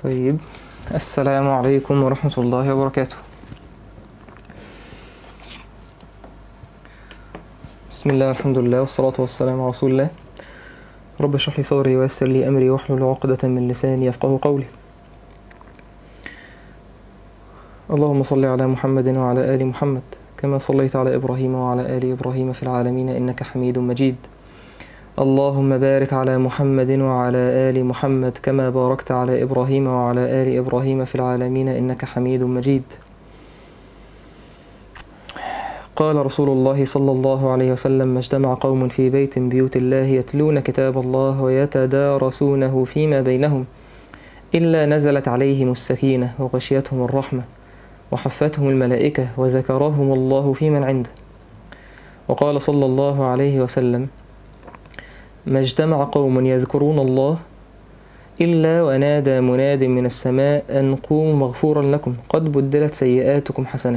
طيب السلام عليكم ورحمة الله وبركاته بسم الله الحمد لله والصلاة والسلام على رسول الله رب اشرح لي صدري ويسر لي أمري واحلل عقدة من لساني يفقه قولي اللهم صل على محمد وعلى آل محمد كما صليت على إبراهيم وعلى آل إبراهيم في العالمين إنك حميد مجيد اللهم بارك على محمد وعلى آل محمد كما باركت على إبراهيم وعلى آل إبراهيم في العالمين إنك حميد مجيد قال رسول الله صلى الله عليه وسلم ما اجتمع قوم في بيت من بيوت الله يتلون كتاب الله ويتدارسونه فيما بينهم إلا نزلت عليهم السكينة وغشيتهم الرحمة وحفتهم الملائكة وذكرهم الله في من عنده وقال صلى الله عليه وسلم ما اجتمع قوم يذكرون الله إلا ونادى مناد من السماء أن قوموا مغفورا لكم قد بدلت سيئاتكم حسنات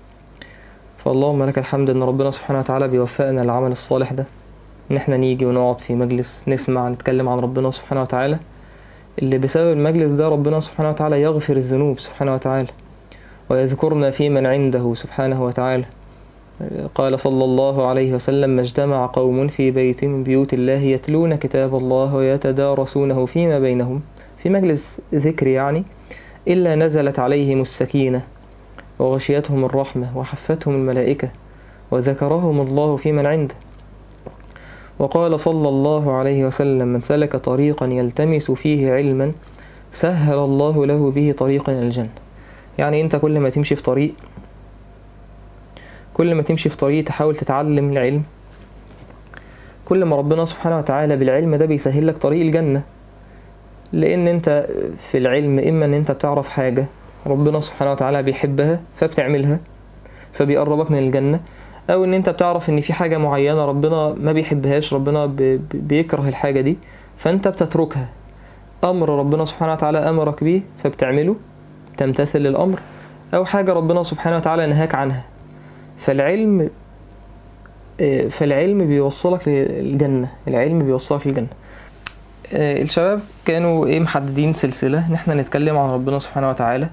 فاللهم لك الحمد أن ربنا سبحانه وتعالى بيوفقنا العمل الصالح ده إن احنا نيجي ونقعد في مجلس نسمع نتكلم عن ربنا سبحانه وتعالى اللي بسبب المجلس ده ربنا سبحانه وتعالى يغفر الذنوب سبحانه وتعالى ويذكرنا في من عنده سبحانه وتعالى قال صلى الله عليه وسلم ما اجتمع قوم في بيت من بيوت الله يتلون كتاب الله ويتدارسونه فيما بينهم في مجلس ذكر يعني إلا نزلت عليهم السكينة وغشيتهم الرحمة وحفتهم الملائكة وذكرهم الله في من عنده وقال صلى الله عليه وسلم من سلك طريقا يلتمس فيه علما سهل الله له به طريقا إلى الجنة يعني انت كل ما تمشي في طريق كل ما تمشي في طريق تحاول تتعلم العلم كل ما ربنا سبحانه وتعالى بالعلم ده بيسهل لك طريق الجنة لان انت في العلم اما ان انت بتعرف حاجة ربنا سبحانه وتعالى بيحبها فبتعملها فبيقربك من الجنة او ان انت بتعرف ان في حاجة معينة ربنا ما بيحبهاش ربنا بيكره الحاجة دي فانت بتتركها امر ربنا سبحانه وتعالى امرك بيه فبتعمله تمتثل للامر او حاجة ربنا سبحانه وتعالى نهاك عنها فالعلم فالعلم بيوصلك للجنة العلم بيوصلك للجنة الشباب كانوا ايه محددين سلسلة ان احنا نتكلم عن ربنا سبحانه وتعالى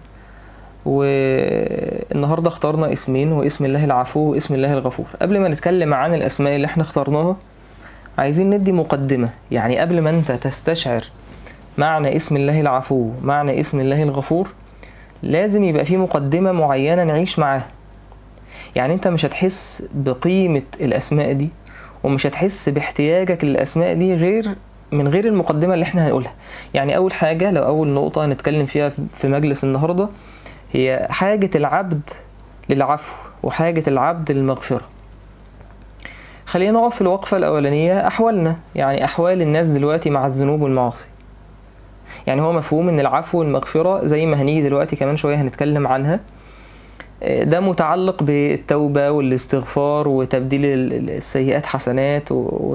والنهاردة اخترنا اسمين واسم الله العفو واسم الله الغفور قبل ما نتكلم عن الاسماء اللي احنا اخترناها عايزين ندي مقدمة يعني قبل ما انت تستشعر معنى اسم الله العفو معنى اسم الله الغفور لازم يبقى في مقدمة معينة نعيش معاها يعني انت مش هتحس بقيمة الاسماء دي ومش هتحس باحتياجك للاسماء دي غير من غير المقدمة اللي احنا هنقولها يعني اول حاجة لو اول نقطة هنتكلم فيها في مجلس النهاردة هي حاجة العبد للعفو وحاجة العبد للمغفرة خلينا نقف في الوقفة الأولانية أحوالنا يعني أحوال الناس دلوقتي مع الذنوب والمعاصي يعني هو مفهوم ان العفو والمغفرة زي ما هنيجي دلوقتي كمان شوية هنتكلم عنها ده متعلق بالتوبة والاستغفار وتبديل السيئات حسنات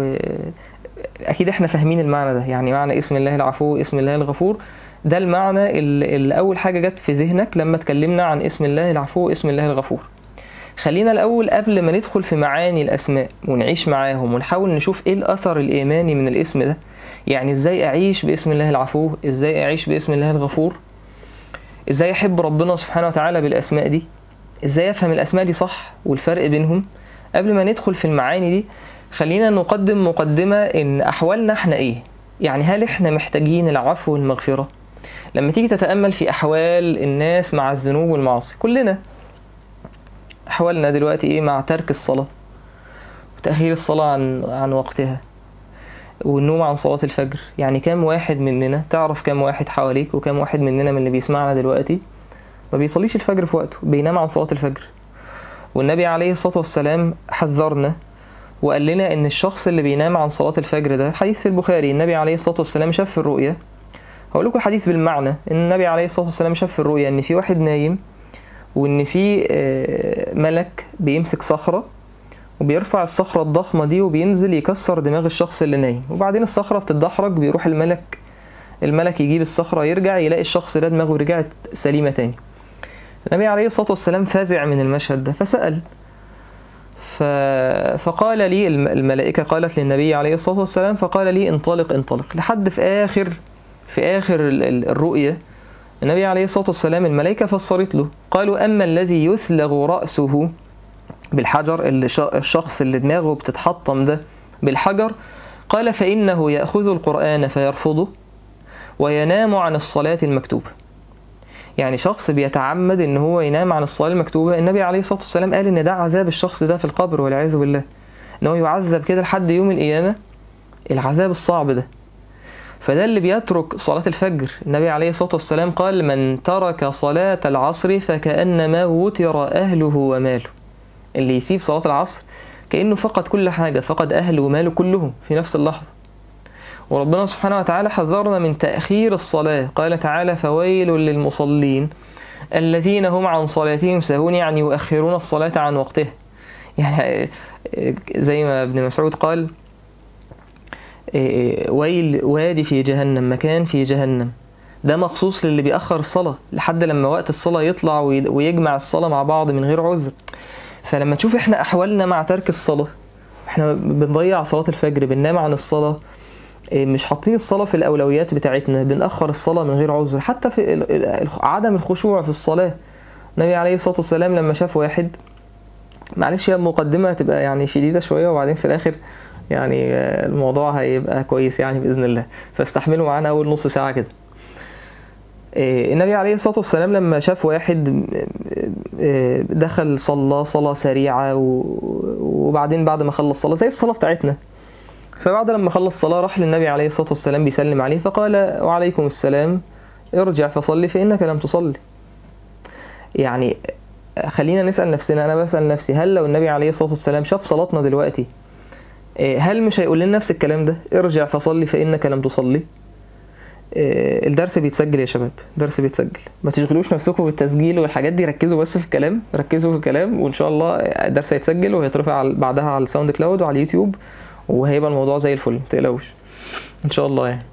وأكيد احنا فاهمين المعنى ده يعني معنى اسم الله العفو اسم الله الغفور ده المعنى اللي أول حاجة جت في ذهنك لما اتكلمنا عن اسم الله العفو واسم الله الغفور خلينا الأول قبل ما ندخل في معاني الأسماء ونعيش معاهم ونحاول نشوف ايه الأثر الإيماني من الاسم ده يعني ازاي أعيش باسم الله العفو ازاي أعيش باسم الله الغفور ازاي أحب ربنا سبحانه وتعالى بالأسماء دي ازاي افهم الاسماء دي صح والفرق بينهم قبل ما ندخل في المعاني دي خلينا نقدم مقدمة ان احوالنا احنا ايه يعني هل احنا محتاجين العفو والمغفرة لما تيجي تتأمل في احوال الناس مع الذنوب والمعاصي كلنا احوالنا دلوقتي ايه مع ترك الصلاة وتأخير الصلاة عن عن وقتها والنوم عن صلاة الفجر يعني كام واحد مننا تعرف كام واحد حواليك وكام واحد مننا من اللي بيسمعنا دلوقتي ما بيصليش الفجر في وقته بينام عن صلاة الفجر والنبي عليه الصلاة والسلام حذرنا وقال لنا ان الشخص اللي بينام عن صلاة الفجر ده حديث في البخاري النبي عليه الصلاة والسلام شاف في الرؤية هقول لكم الحديث بالمعنى ان النبي عليه الصلاة والسلام شاف في الرؤية ان في واحد نايم وان في ملك بيمسك صخرة وبيرفع الصخرة الضخمة دي وبينزل يكسر دماغ الشخص اللي نايم وبعدين الصخرة بتتدحرج بيروح الملك الملك يجيب الصخرة يرجع يلاقي الشخص ده دماغه رجعت سليمة تاني النبي عليه الصلاة والسلام فازع من المشهد ده فسأل ف... فقال لي الملائكة قالت للنبي عليه الصلاة والسلام فقال لي انطلق انطلق لحد في آخر في آخر الرؤية النبي عليه الصلاة والسلام الملائكة فسرت له قالوا أما الذي يثلغ رأسه بالحجر اللي الشخص اللي دماغه بتتحطم ده بالحجر قال فإنه يأخذ القرآن فيرفضه وينام عن الصلاة المكتوبة يعني شخص بيتعمد ان هو ينام عن الصلاة المكتوبة النبي عليه الصلاة والسلام قال ان ده عذاب الشخص ده في القبر والعياذ بالله ان هو يعذب كده لحد يوم القيامة العذاب الصعب ده فده اللي بيترك صلاة الفجر النبي عليه الصلاة والسلام قال من ترك صلاة العصر فكأنما وتر أهله وماله اللي يسيب صلاة العصر كأنه فقد كل حاجة فقد أهله وماله كلهم في نفس اللحظة وربنا سبحانه وتعالى حذرنا من تأخير الصلاة قال تعالى فويل للمصلين الذين هم عن صلاتهم سهون يعني يؤخرون الصلاة عن وقتها يعني زي ما ابن مسعود قال ويل وادي في جهنم مكان في جهنم ده مخصوص للي بيأخر الصلاة لحد لما وقت الصلاة يطلع ويجمع الصلاة مع بعض من غير عذر فلما تشوف احنا أحوالنا مع ترك الصلاة احنا بنضيع صلاة الفجر بننام عن الصلاة مش حاطين الصلاة في الأولويات بتاعتنا بنأخر الصلاة من غير عذر حتى في عدم الخشوع في الصلاة النبي عليه الصلاة والسلام لما شاف واحد معلش هي المقدمة هتبقى يعني شديدة شوية وبعدين في الآخر يعني الموضوع هيبقى كويس يعني بإذن الله فاستحملوا معانا أول نص ساعة كده النبي عليه الصلاة والسلام لما شاف واحد دخل صلى صلاة سريعة وبعدين بعد ما خلص صلاة زي الصلاة بتاعتنا فبعد لما خلص صلاة راح للنبي عليه الصلاة والسلام بيسلم عليه فقال وعليكم السلام ارجع فصلي فإنك لم تصلي يعني خلينا نسأل نفسنا أنا بسأل نفسي هل لو النبي عليه الصلاة والسلام شاف صلاتنا دلوقتي هل مش هيقول لنا نفس الكلام ده ارجع فصلي فإنك لم تصلي الدرس بيتسجل يا شباب الدرس بيتسجل ما تشغلوش نفسكم بالتسجيل والحاجات دي ركزوا بس في الكلام ركزوا في الكلام وان شاء الله الدرس هيتسجل وهيترفع بعدها على الساوند كلاود وعلى اليوتيوب وهيبقى الموضوع زي الفل متقلقوش ان شاء الله يعني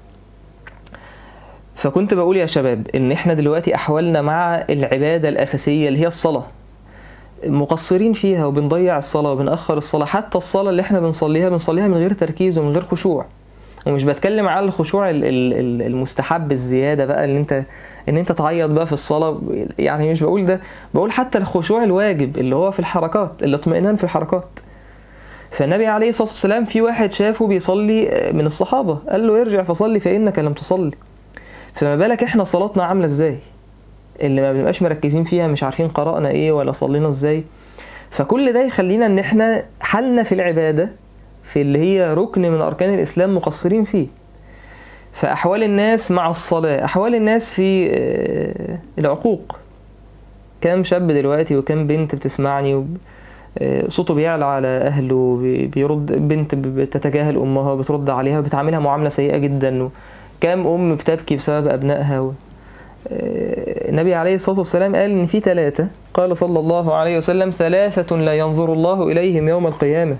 فكنت بقول يا شباب ان احنا دلوقتي احوالنا مع العبادة الاساسية اللي هي الصلاة مقصرين فيها وبنضيع الصلاة وبنأخر الصلاة حتى الصلاة اللي احنا بنصليها بنصليها من غير تركيز ومن غير خشوع ومش بتكلم على الخشوع المستحب الزيادة بقى ان انت ان انت تعيط بقى في الصلاة يعني مش بقول ده بقول حتى الخشوع الواجب اللي هو في الحركات الاطمئنان في الحركات فالنبي عليه الصلاة والسلام في واحد شافه بيصلي من الصحابة قال له ارجع فصلي فإنك لم تصلي فما بالك احنا صلاتنا عاملة ازاي اللي ما بنبقاش مركزين فيها مش عارفين قرأنا ايه ولا صلينا ازاي فكل ده يخلينا ان احنا حالنا في العبادة في اللي هي ركن من أركان الإسلام مقصرين فيه فأحوال الناس مع الصلاة أحوال الناس في العقوق كام شاب دلوقتي وكام بنت بتسمعني صوته بيعلى على أهله بيرد بنت بتتجاهل أمها بترد عليها بتعاملها معاملة سيئة جدا كام أم بتبكي بسبب أبنائها النبي عليه الصلاة والسلام قال إن في ثلاثة قال صلى الله عليه وسلم ثلاثة لا ينظر الله إليهم يوم القيامة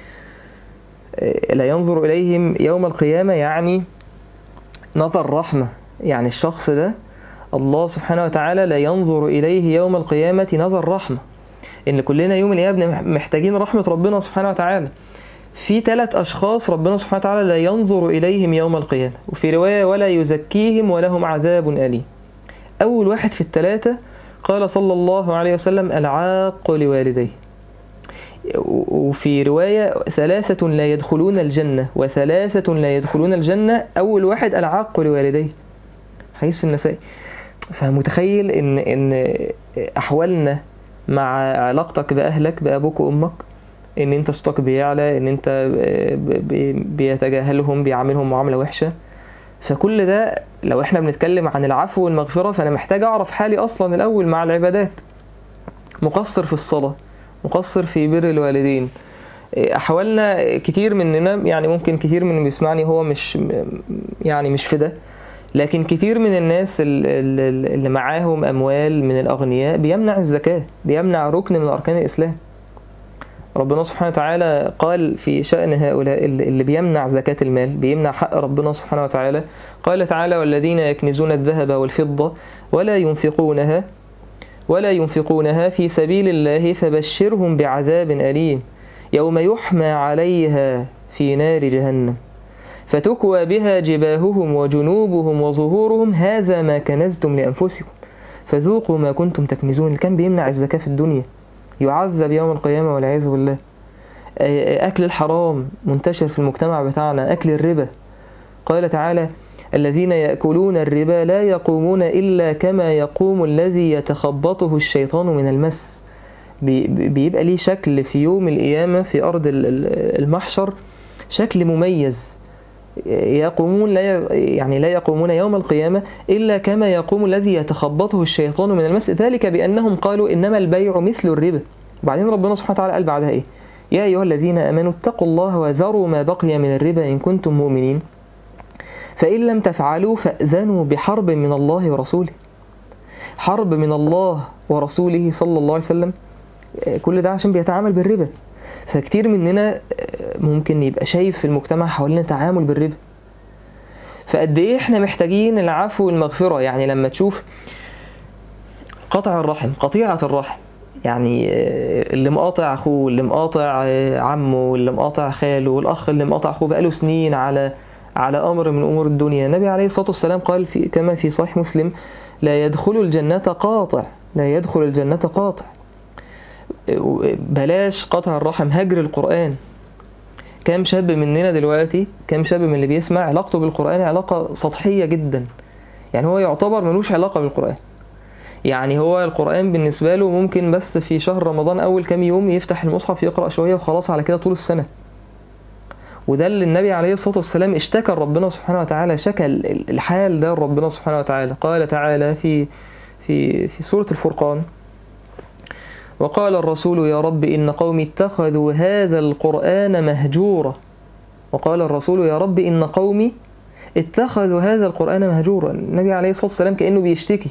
لا ينظر إليهم يوم القيامة يعني نظر رحمة يعني الشخص ده الله سبحانه وتعالى لا ينظر إليه يوم القيامة نظر رحمة إن كلنا يوم القيامة محتاجين رحمة ربنا سبحانه وتعالى في ثلاث أشخاص ربنا سبحانه وتعالى لا ينظر إليهم يوم القيامة وفي رواية ولا يزكيهم ولهم عذاب أليم أول واحد في الثلاثة قال صلى الله عليه وسلم العاق لوالديه وفي رواية ثلاثة لا يدخلون الجنة وثلاثة لا يدخلون الجنة أول واحد العاق لوالديه حديث النسائي فمتخيل إن إن أحوالنا مع علاقتك بأهلك بأبوك وأمك إن أنت صوتك بيعلى إن أنت بيتجاهلهم بيعاملهم معاملة وحشة فكل ده لو احنا بنتكلم عن العفو والمغفرة فأنا محتاج أعرف حالي أصلا الأول مع العبادات مقصر في الصلاة مقصر في بر الوالدين احوالنا كتير مننا يعني ممكن كتير من اللي بيسمعني هو مش يعني مش في ده لكن كتير من الناس اللي معاهم اموال من الاغنياء بيمنع الزكاه بيمنع ركن من اركان الاسلام ربنا سبحانه وتعالى قال في شأن هؤلاء اللي بيمنع زكاة المال بيمنع حق ربنا سبحانه وتعالى قال تعالى والذين يكنزون الذهب والفضة ولا ينفقونها ولا ينفقونها في سبيل الله فبشرهم بعذاب أليم يوم يحمى عليها في نار جهنم فتكوى بها جباههم وجنوبهم وظهورهم هذا ما كنزتم لأنفسكم فذوقوا ما كنتم تكنزون اللي كان بيمنع الزكاة في الدنيا يعذب يوم القيامة والعياذ بالله أكل الحرام منتشر في المجتمع بتاعنا أكل الربا قال تعالى الذين يأكلون الربا لا يقومون إلا كما يقوم الذي يتخبطه الشيطان من المس بيبقى ليه شكل في يوم القيامة في أرض المحشر شكل مميز يقومون لا يعني لا يقومون يوم القيامة إلا كما يقوم الذي يتخبطه الشيطان من المس ذلك بأنهم قالوا إنما البيع مثل الربا وبعدين ربنا سبحانه وتعالى قال بعدها إيه يا أيها الذين آمنوا اتقوا الله وذروا ما بقي من الربا إن كنتم مؤمنين فإن لم تفعلوا فأذنوا بحرب من الله ورسوله حرب من الله ورسوله صلى الله عليه وسلم كل ده عشان بيتعامل بالربا فكتير مننا ممكن يبقى شايف في المجتمع حوالينا تعامل بالربا فقد ايه احنا محتاجين العفو والمغفرة يعني لما تشوف قطع الرحم قطيعة الرحم يعني اللي مقاطع اخوه اللي مقاطع عمه اللي مقاطع خاله والاخ اللي مقاطع اخوه بقاله سنين على على امر من امور الدنيا النبي عليه الصلاه والسلام قال في كما في صحيح مسلم لا يدخل الجنه قاطع لا يدخل الجنه قاطع بلاش قطع الرحم هجر القران كام شاب مننا دلوقتي كام شاب من اللي بيسمع علاقته بالقران علاقه سطحيه جدا يعني هو يعتبر ملوش علاقه بالقران يعني هو القرآن بالنسبة له ممكن بس في شهر رمضان أول كام يوم يفتح المصحف يقرأ شوية وخلاص على كده طول السنة وده اللي النبي عليه الصلاة والسلام اشتكى ربنا سبحانه وتعالى شكى الحال ده ربنا سبحانه وتعالى قال تعالى في في في سورة الفرقان وقال الرسول يا رب إن قومي اتخذوا هذا القرآن مهجورا وقال الرسول يا رب إن قومي اتخذوا هذا القرآن مهجورا النبي عليه الصلاة والسلام كأنه بيشتكي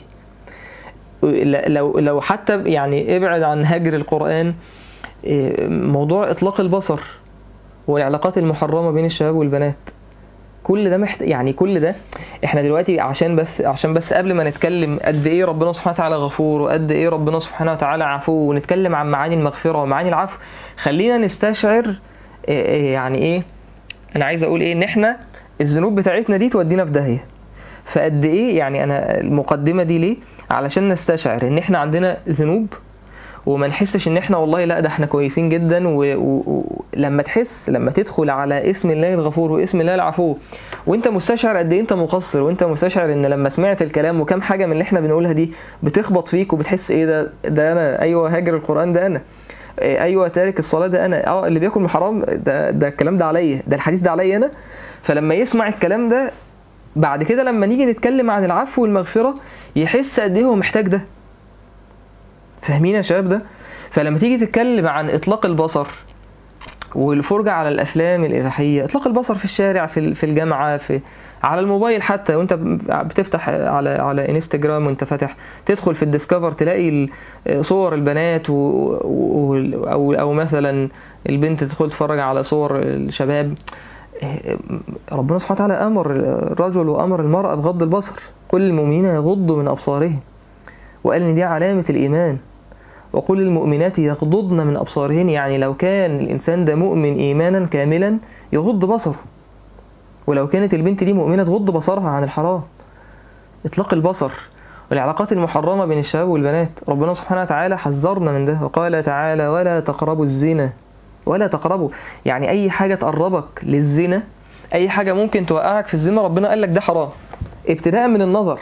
لو لو حتى يعني ابعد عن هجر القرآن موضوع إطلاق البصر والعلاقات المحرمة بين الشباب والبنات كل ده محت... يعني كل ده احنا دلوقتي عشان بس عشان بس قبل ما نتكلم قد ايه ربنا سبحانه وتعالى غفور وقد ايه ربنا سبحانه وتعالى عفو ونتكلم عن معاني المغفرة ومعاني العفو خلينا نستشعر يعني ايه انا عايز اقول ايه ان احنا الذنوب بتاعتنا دي تودينا في داهية فقد ايه يعني انا المقدمة دي ليه علشان نستشعر ان احنا عندنا ذنوب وما نحسش ان احنا والله لا ده احنا كويسين جدا ولما تحس لما تدخل على اسم الله الغفور واسم الله العفو وانت مستشعر قد ايه انت مقصر وانت مستشعر ان لما سمعت الكلام وكم حاجه من اللي احنا بنقولها دي بتخبط فيك وبتحس ايه ده ده انا ايوه هاجر القران ده انا ايوه تارك الصلاه ده انا اه اللي بياكل من حرام ده ده الكلام ده عليا ده الحديث ده عليا انا فلما يسمع الكلام ده بعد كده لما نيجي نتكلم عن العفو والمغفره يحس قد ايه هو محتاج ده فاهمين يا شباب ده فلما تيجي تتكلم عن اطلاق البصر والفرجة على الافلام الاباحية اطلاق البصر في الشارع في في الجامعة في على الموبايل حتى وانت بتفتح على على انستجرام وانت فاتح تدخل في الديسكفر تلاقي صور البنات و... و... او او مثلا البنت تدخل تتفرج على صور الشباب ربنا سبحانه وتعالى امر الرجل وامر المرأة بغض البصر كل المؤمنين يغضوا من ابصارهم وقال ان دي علامة الايمان وقل للمؤمنات يغضضن من أبصارهن يعني لو كان الإنسان ده مؤمن إيمانا كاملا يغض بصره ولو كانت البنت دي مؤمنة تغض بصرها عن الحرام إطلاق البصر والعلاقات المحرمة بين الشباب والبنات ربنا سبحانه وتعالى حذرنا من ده وقال تعالى ولا تقربوا الزنا ولا تقربوا يعني أي حاجة تقربك للزنا أي حاجة ممكن توقعك في الزنا ربنا قال لك ده حرام ابتداء من النظر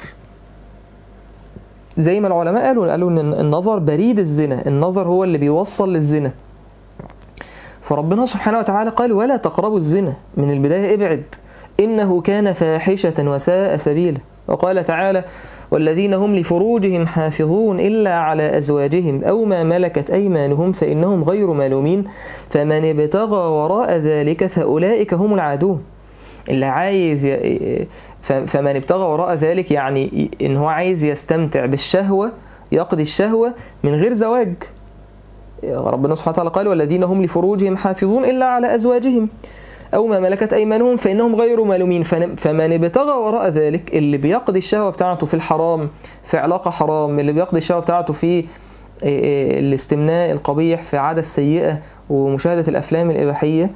زي ما العلماء قالوا قالوا ان النظر بريد الزنا النظر هو اللي بيوصل للزنا فربنا سبحانه وتعالى قال ولا تقربوا الزنا من البداية ابعد إنه كان فاحشة وساء سبيلا وقال تعالى والذين هم لفروجهم حافظون إلا على أزواجهم أو ما ملكت أيمانهم فإنهم غير ملومين فمن ابتغى وراء ذلك فأولئك هم العادون اللي عايز فمن ابتغى وراء ذلك يعني ان هو عايز يستمتع بالشهوة يقضي الشهوة من غير زواج ربنا سبحانه وتعالى قال والذين هم لفروجهم حافظون إلا على أزواجهم أو ما ملكت أيمانهم فإنهم غير ملومين فمن ابتغى وراء ذلك اللي بيقضي الشهوة بتاعته في الحرام في علاقة حرام اللي بيقضي الشهوة بتاعته في الاستمناء القبيح في عادة السيئة ومشاهدة الأفلام الإباحية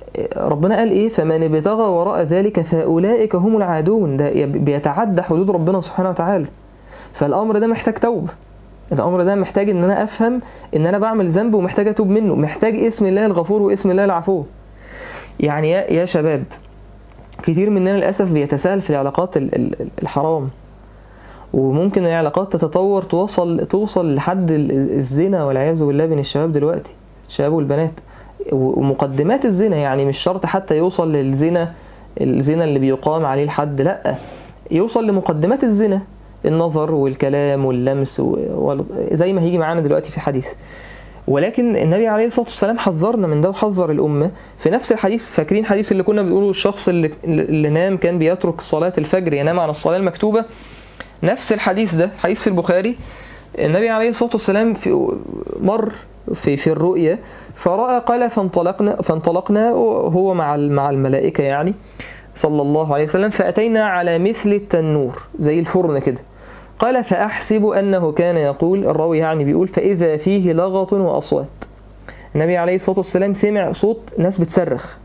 ربنا قال ايه فمن ابتغى وراء ذلك فاولئك هم العادون ده بيتعدى حدود ربنا سبحانه وتعالى فالامر ده محتاج توبه الامر ده محتاج ان انا افهم ان انا بعمل ذنب ومحتاج اتوب منه محتاج اسم الله الغفور واسم الله العفو يعني يا, يا شباب كتير مننا للاسف بيتساهل في العلاقات ال- ال- الحرام وممكن العلاقات تتطور توصل توصل لحد ال- الزنا والعياذ بالله بين الشباب دلوقتي الشباب والبنات و- ومقدمات الزنا يعني مش شرط حتى يوصل للزنا الزنا اللي بيقام عليه الحد لا يوصل لمقدمات الزنا النظر والكلام واللمس و- وال- زي ما هيجي معانا دلوقتي في حديث ولكن النبي عليه الصلاه والسلام حذرنا من ده وحذر الامه في نفس الحديث فاكرين حديث اللي كنا بنقوله الشخص اللي, اللي نام كان بيترك صلاه الفجر ينام عن الصلاه المكتوبه نفس الحديث ده حديث في البخاري النبي عليه الصلاه والسلام في مر في في الرؤيا فراى قال فانطلقنا فانطلقنا هو مع ال- مع الملائكه يعني صلى الله عليه وسلم فاتينا على مثل التنور زي الفرن كده قال فأحسب أنه كان يقول الراوي يعني بيقول فإذا فيه لغط وأصوات النبي عليه الصلاة والسلام سمع صوت ناس بتصرخ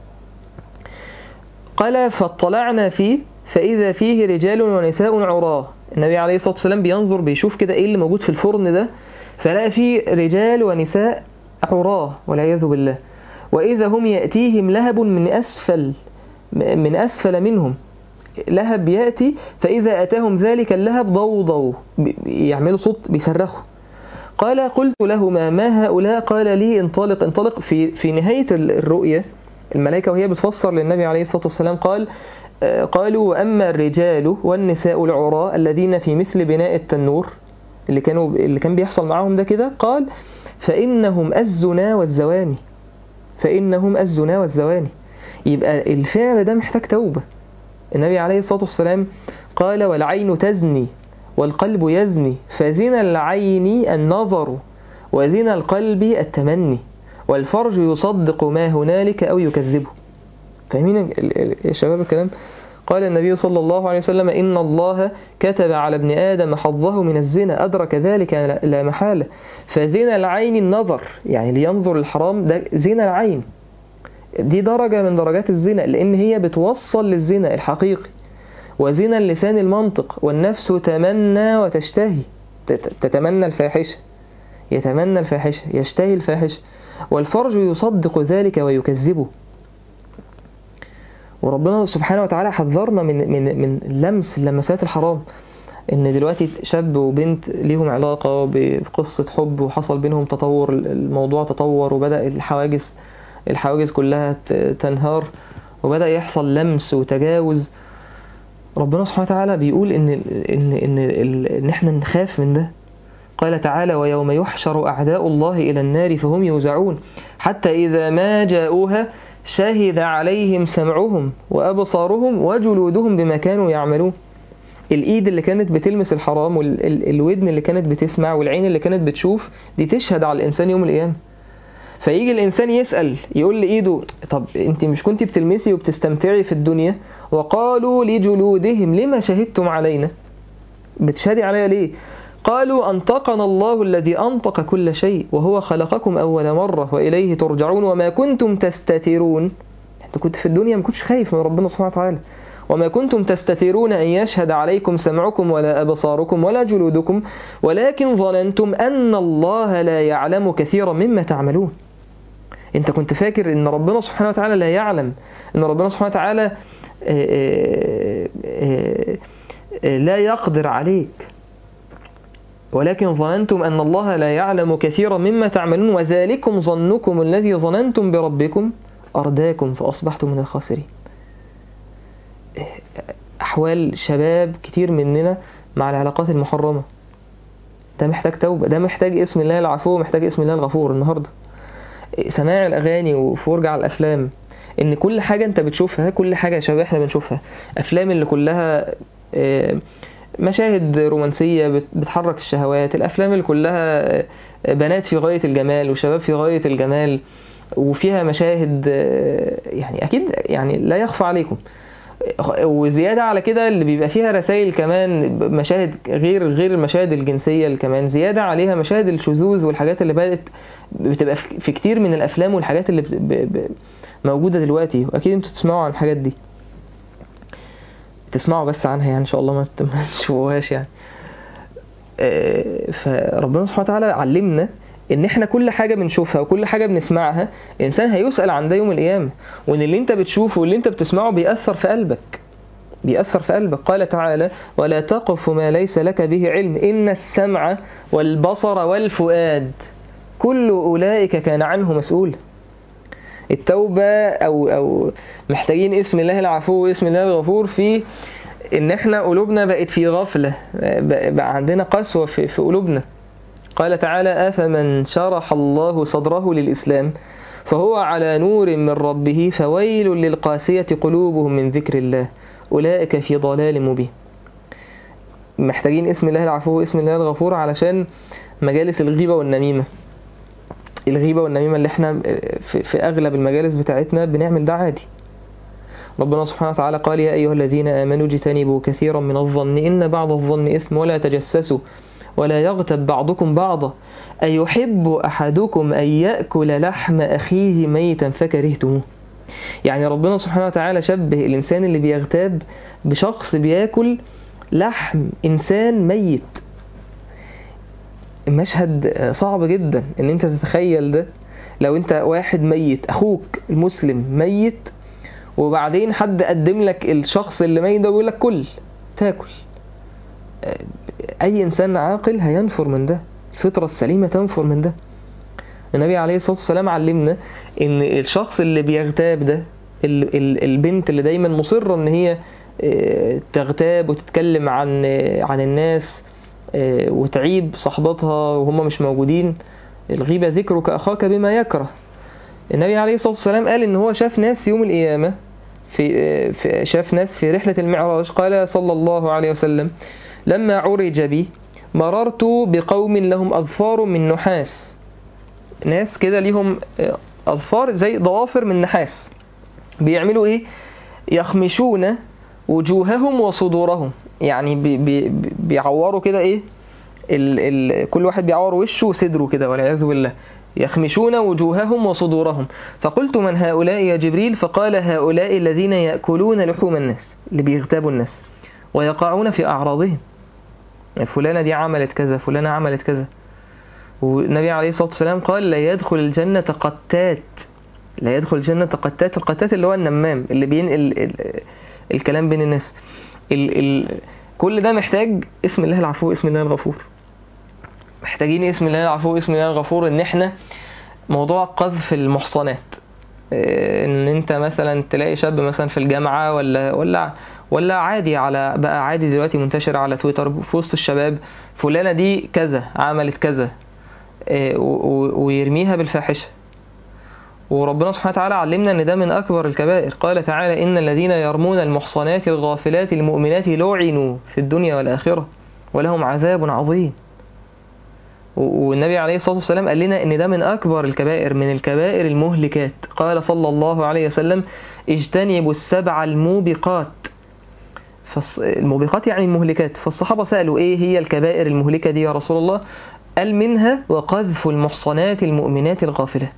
قال فاطلعنا فيه فإذا فيه رجال ونساء عراه النبي عليه الصلاة والسلام بينظر بيشوف كده إيه اللي موجود في الفرن ده فلقى فيه رجال ونساء عراه والعياذ بالله وإذا هم يأتيهم لهب من أسفل من أسفل منهم لهب يأتي فإذا أتاهم ذلك اللهب ضوضوا يعملوا صوت بيصرخوا قال قلت لهما ما هؤلاء قال لي انطلق انطلق في في نهاية الرؤية الملائكة وهي بتفسر للنبي عليه الصلاة والسلام قال آه، قالوا وأما الرجال والنساء العراء الذين في مثل بناء التنور اللي كانوا اللي كان بيحصل معاهم ده كده قال فإنهم الزنا والزواني فإنهم الزنا والزواني يبقى الفعل ده محتاج توبة النبي عليه الصلاة والسلام قال والعين تزني والقلب يزني فزنا العين النظر وزنا القلب التمني والفرج يصدق ما هنالك أو يكذبه فاهمين ال- ال- يا شباب الكلام قال النبي صلى الله عليه وسلم إن الله كتب على ابن آدم حظه من الزنا أدرك ذلك لا- لا محالة فزنا العين النظر يعني لينظر الحرام ده زنا العين دي درجة من درجات الزنا لأن هي بتوصل للزنا الحقيقي وزنا اللسان المنطق والنفس تمنى وتشتهي تت- تتمنى الفاحشة يتمنى الفاحشة يشتهي الفاحشة والفرج يصدق ذلك ويكذبه وربنا سبحانه وتعالى حذرنا من من من لمس لمسات الحرام ان دلوقتي شاب وبنت ليهم علاقة بقصة حب وحصل بينهم تطور الموضوع تطور وبدأ الحواجز الحواجز كلها ت- تنهار وبدأ يحصل لمس وتجاوز ربنا سبحانه وتعالى بيقول ان ان ان ال- ان احنا نخاف من ده قال تعالى ويوم يحشر اعداء الله الى النار فهم يوزعون حتى اذا ما جاءوها شهد عليهم سمعهم وابصارهم وجلودهم بما كانوا يعملون الايد اللي كانت بتلمس الحرام والودن اللي كانت بتسمع والعين اللي كانت بتشوف دي تشهد على الانسان يوم القيامه فيجي الانسان يسال يقول لايده طب انت مش كنت بتلمسي وبتستمتعي في الدنيا وقالوا لجلودهم لما شهدتم علينا بتشهدي عليا ليه قالوا أنطقنا الله الذي أنطق كل شيء وهو خلقكم أول مرة وإليه ترجعون وما كنتم تستترون أنت كنت في الدنيا ما كنتش خايف من ربنا سبحانه وتعالى وما كنتم تستترون أن يشهد عليكم سمعكم ولا أبصاركم ولا جلودكم ولكن ظننتم أن الله لا يعلم كثيرا مما تعملون انت كنت فاكر ان ربنا سبحانه وتعالى لا يعلم ان ربنا سبحانه وتعالى آه، آه، آه، آه، لا يقدر عليك ولكن ظننتم أن الله لا يعلم كثيرا مما تعملون وذلكم ظنكم الذي ظننتم بربكم أرداكم فأصبحتم من الخاسرين أحوال شباب كتير مننا مع العلاقات المحرمة ده محتاج توبة ده محتاج اسم الله العفو محتاج اسم الله الغفور النهاردة سماع الأغاني وفرجة على الأفلام إن كل حاجة أنت بتشوفها كل حاجة يا شباب إحنا بنشوفها أفلام اللي كلها آه، مشاهد رومانسية بت- بتحرك الشهوات الأفلام اللي كلها بنات في غاية الجمال وشباب في غاية الجمال وفيها مشاهد آه، يعني أكيد يعني لا يخفى عليكم وزيادة على كده اللي بيبقى فيها رسائل كمان مشاهد غير غير المشاهد الجنسية اللي كمان زيادة عليها مشاهد الشذوذ والحاجات اللي بدأت بتبقى في في كتير من الأفلام والحاجات اللي بت- ب- ب- موجودة دلوقتي وأكيد انتوا تسمعوا عن الحاجات دي تسمعوا بس عنها يعني إن شاء الله ما ت- ما تشوفوهاش يعني آه، فربنا سبحانه وتعالى علمنا ان احنا كل حاجه بنشوفها وكل حاجه بنسمعها الانسان هيسال عن ده يوم القيامه وان اللي انت بتشوفه واللي انت بتسمعه بيأثر في قلبك بيأثر في قلبك قال تعالى ولا تقف ما ليس لك به علم إن السمع والبصر والفؤاد كل أولئك كان عنه مسؤول التوبة أو أو محتاجين اسم الله العفو واسم الله الغفور في إن إحنا قلوبنا بقت في غفلة بقى بقى عندنا قسوة في, في قلوبنا قال تعالى أفمن شرح الله صدره للإسلام فهو على نور من ربه فويل للقاسية قلوبهم من ذكر الله أولئك في ضلال مبين محتاجين اسم الله العفو واسم الله الغفور علشان مجالس الغيبة والنميمة الغيبة والنميمة اللي احنا في, في أغلب المجالس بتاعتنا بنعمل ده عادي ربنا سبحانه وتعالى قال يا أيها الذين آمنوا اجتنبوا كثيرا من الظن إن بعض الظن إثم ولا تجسسوا ولا يغتب بعضكم بعضا أيحب أحدكم أن يأكل لحم أخيه ميتا فكرهتموه يعني ربنا سبحانه وتعالى شبه الإنسان اللي بيغتاب بشخص بياكل لحم إنسان ميت المشهد صعب جدا ان انت تتخيل ده لو انت واحد ميت اخوك المسلم ميت وبعدين حد قدم لك الشخص اللي ميت ده ويقول لك كل تاكل اي انسان عاقل هينفر من ده الفطرة السليمة تنفر من ده النبي عليه الصلاة والسلام علمنا ان الشخص اللي بيغتاب ده ال- ال- البنت اللي دايما مصرة ان هي آه، تغتاب وتتكلم عن آه، عن الناس آه، وتعيب صحبتها وهم مش موجودين الغيبة ذكرك أخاك بما يكره النبي عليه الصلاة والسلام قال إن هو شاف ناس يوم القيامة في, آه، في شاف ناس في رحلة المعراج قال صلى الله عليه وسلم لما عرج بي مررت بقوم لهم أظفار من نحاس ناس كده ليهم آه، أظفار زي ضوافر من نحاس بيعملوا إيه يخمشون وجوههم وصدورهم يعني بي بي بيعوروا كده ايه ال ال كل واحد بيعور وشه وصدره كده والعياذ بالله يخمشون وجوههم وصدورهم فقلت من هؤلاء يا جبريل فقال هؤلاء الذين يأكلون لحوم الناس اللي بيغتابوا الناس ويقعون في أعراضهم فلانة دي عملت كذا فلانة عملت كذا والنبي عليه الصلاة والسلام قال لا يدخل الجنة قتات لا يدخل الجنة قتات القتات اللي هو النمام اللي بينقل ال- ال- الكلام بين الناس ال ال كل ده محتاج اسم الله العفو اسم الله الغفور محتاجين اسم الله العفو اسم الله الغفور ان احنا موضوع قذف المحصنات إيه، ان انت مثلا تلاقي شاب مثلا في الجامعة ولا ولا ولا عادي على بقى عادي دلوقتي منتشر على تويتر في وسط الشباب فلانة دي كذا عملت كذا إيه، و- و- ويرميها بالفاحشة وربنا سبحانه وتعالى علمنا ان ده من اكبر الكبائر قال تعالى ان الذين يرمون المحصنات الغافلات المؤمنات لعنوا في الدنيا والاخره ولهم عذاب عظيم و- والنبي عليه الصلاه والسلام قال لنا ان ده من اكبر الكبائر من الكبائر المهلكات قال صلى الله عليه وسلم اجتنبوا السبع الموبقات فالص- الموبقات يعني المهلكات فالصحابه سالوا ايه هي الكبائر المهلكه دي يا رسول الله قال منها وقذف المحصنات المؤمنات الغافلات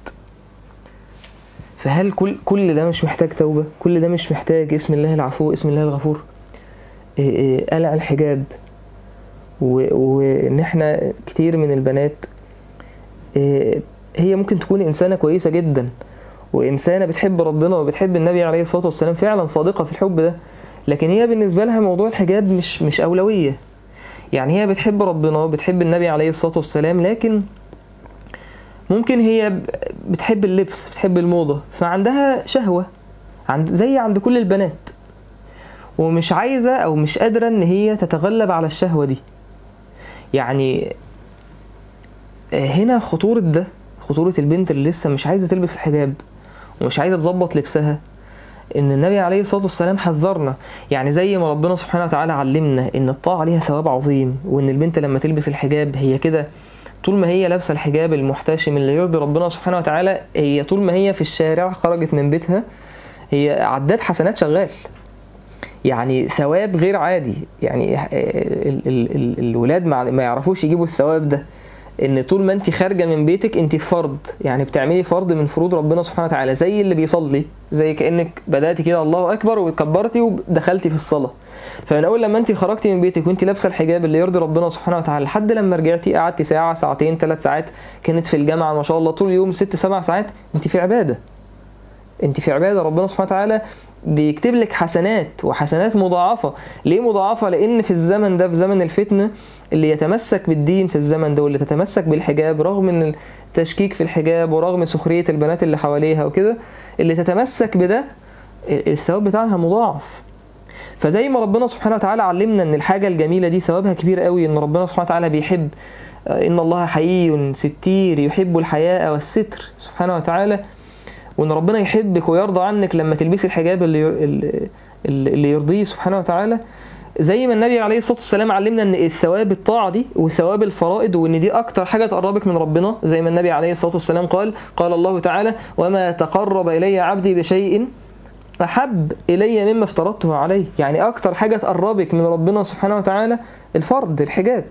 فهل كل كل ده مش محتاج توبة؟ كل ده مش محتاج اسم الله العفو اسم الله الغفور؟ إيه إيه قلع الحجاب و- وإن إحنا كتير من البنات إيه هي ممكن تكون إنسانة كويسة جدا وإنسانة بتحب ربنا وبتحب النبي عليه الصلاة والسلام فعلا صادقة في الحب ده لكن هي بالنسبة لها موضوع الحجاب مش مش أولوية يعني هي بتحب ربنا وبتحب النبي عليه الصلاة والسلام لكن ممكن هي ب- بتحب اللبس بتحب الموضة فعندها شهوة عند زي عند كل البنات ومش عايزة أو مش قادرة إن هي تتغلب على الشهوة دي يعني آه، هنا خطورة ده خطورة البنت اللي لسه مش عايزة تلبس الحجاب ومش عايزة تظبط لبسها إن النبي عليه الصلاة والسلام حذرنا يعني زي ما ربنا سبحانه وتعالى علمنا إن الطاعة ليها ثواب عظيم وإن البنت لما تلبس الحجاب هي كده طول ما هي لابسه الحجاب المحتشم اللي يرضي ربنا سبحانه وتعالى هي طول ما هي في الشارع خرجت من بيتها هي عداد حسنات شغال يعني ثواب غير عادي يعني ال ال ال الولاد ما ما يعرفوش يجيبوا الثواب ده ان طول ما انت خارجه من بيتك انت في فرض يعني بتعملي فرض من فروض ربنا سبحانه وتعالى زي اللي بيصلي زي كانك بداتي كده الله اكبر وكبرتي ودخلتي في الصلاه فمن اول لما انت خرجتي من بيتك وانت لابسه الحجاب اللي يرضي ربنا سبحانه وتعالى لحد لما رجعتي قعدتي ساعه ساعتين ثلاث ساعات كانت في الجامعه ما شاء الله طول اليوم ست سبع ساعات انت في عباده انت في عباده ربنا سبحانه وتعالى بيكتب لك حسنات وحسنات مضاعفه ليه مضاعفه لان في الزمن ده في زمن الفتنه اللي يتمسك بالدين في الزمن ده واللي تتمسك بالحجاب رغم ان التشكيك في الحجاب ورغم سخريه البنات اللي حواليها وكده اللي تتمسك بده الثواب بتاعها مضاعف فزي ما ربنا سبحانه وتعالى علمنا ان الحاجه الجميله دي ثوابها كبير قوي ان ربنا سبحانه وتعالى بيحب ان الله حيي ستير يحب الحياء والستر سبحانه وتعالى وان ربنا يحبك ويرضى عنك لما تلبسي الحجاب اللي اللي يرضيه سبحانه وتعالى زي ما النبي عليه الصلاه والسلام علمنا ان الثواب الطاعه دي وثواب الفرائض وان دي اكتر حاجه تقربك من ربنا زي ما النبي عليه الصلاه والسلام قال قال الله تعالى وما تقرب الي عبدي بشيء احب الي مما افترضته عليه يعني اكتر حاجه تقربك من ربنا سبحانه وتعالى الفرض الحجاب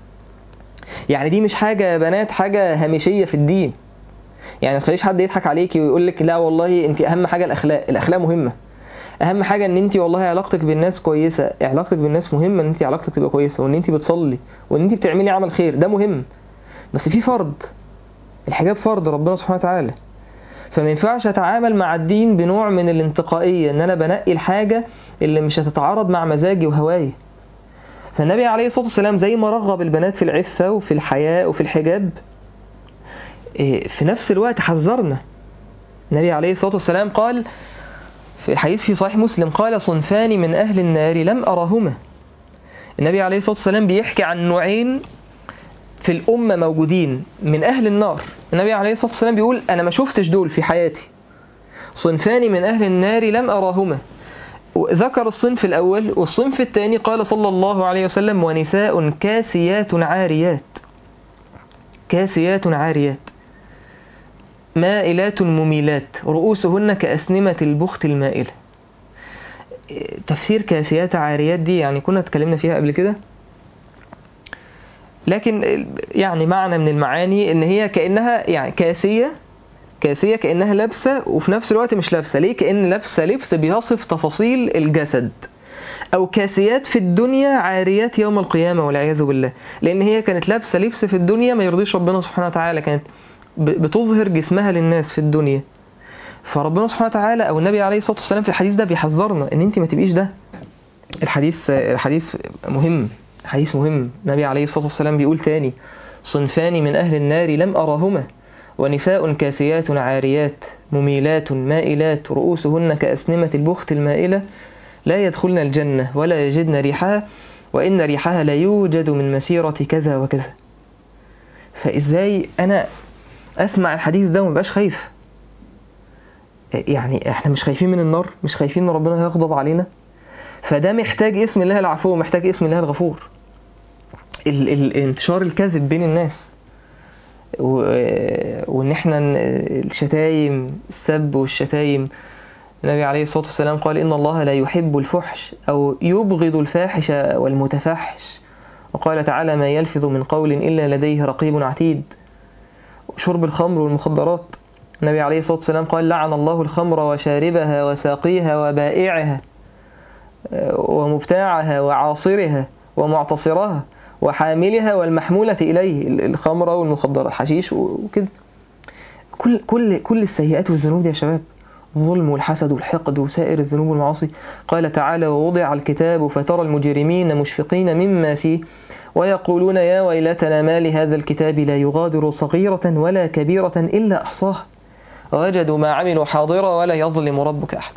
يعني دي مش حاجه يا بنات حاجه هامشيه في الدين يعني ما تخليش حد يضحك عليكي ويقول لك لا والله انت اهم حاجه الاخلاق الاخلاق مهمه اهم حاجه ان انت والله علاقتك بالناس كويسه علاقتك بالناس مهمه ان انت علاقتك تبقى كويسه وان انت بتصلي وان انت بتعملي عمل خير ده مهم بس في فرض الحجاب فرض ربنا سبحانه وتعالى فما ينفعش اتعامل مع الدين بنوع من الانتقائيه ان انا بنقي الحاجه اللي مش هتتعارض مع مزاجي وهواي فالنبي عليه الصلاه والسلام زي ما رغب البنات في العفه وفي الحياء وفي الحجاب في نفس الوقت حذرنا النبي عليه الصلاه والسلام قال في حديث في صحيح مسلم قال صنفان من أهل النار لم أرهما النبي عليه الصلاة والسلام بيحكي عن نوعين في الأمة موجودين من أهل النار النبي عليه الصلاة والسلام بيقول أنا ما شفتش دول في حياتي صنفان من أهل النار لم أراهما ذكر الصنف الأول والصنف الثاني قال صلى الله عليه وسلم ونساء كاسيات عاريات كاسيات عاريات مائلات مميلات رؤوسهن كأسنمة البخت المائلة تفسير كاسيات عاريات دي يعني كنا اتكلمنا فيها قبل كده لكن يعني معنى من المعاني ان هي كأنها يعني كاسية كاسية كأنها لابسة وفي نفس الوقت مش لابسة ليه كأن لابسة لبس بيصف تفاصيل الجسد أو كاسيات في الدنيا عاريات يوم القيامة والعياذ بالله لأن هي كانت لابسة لبس في الدنيا ما يرضيش ربنا سبحانه وتعالى كانت بتظهر جسمها للناس في الدنيا فربنا سبحانه وتعالى او النبي عليه الصلاه والسلام في الحديث ده بيحذرنا ان انت ما تبقيش ده الحديث الحديث مهم حديث مهم النبي عليه الصلاه والسلام بيقول تاني صنفان من اهل النار لم اراهما ونساء كاسيات عاريات مميلات مائلات رؤوسهن كأسنمة البخت المائلة لا يدخلن الجنة ولا يجدن ريحها وإن ريحها لا يوجد من مسيرة كذا وكذا فإزاي أنا أسمع الحديث ده ومبقاش خايف يعني احنا مش خايفين من النار مش خايفين ان ربنا هيغضب علينا فده محتاج اسم الله العفو محتاج اسم الله الغفور ال ال انتشار الكذب بين الناس وان احنا الشتايم السب والشتايم النبي عليه الصلاة والسلام قال إن الله لا يحب الفحش أو يبغض الفاحش والمتفحش وقال تعالى ما يلفظ من قول إلا لديه رقيب عتيد شرب الخمر والمخدرات النبي عليه الصلاة والسلام قال لعن الله الخمر وشاربها وساقيها وبائعها ومبتاعها وعاصرها ومعتصرها وحاملها والمحمولة إليه الخمرة والمخدرات حشيش وكده كل كل كل السيئات والذنوب دي يا شباب الظلم والحسد والحقد وسائر الذنوب والمعاصي قال تعالى ووضع الكتاب فترى المجرمين مشفقين مما فيه ويقولون يا ويلتنا ما لهذا الكتاب لا يغادر صغيرة ولا كبيرة إلا أحصاها وجدوا ما عملوا حاضرا ولا يظلم ربك أحد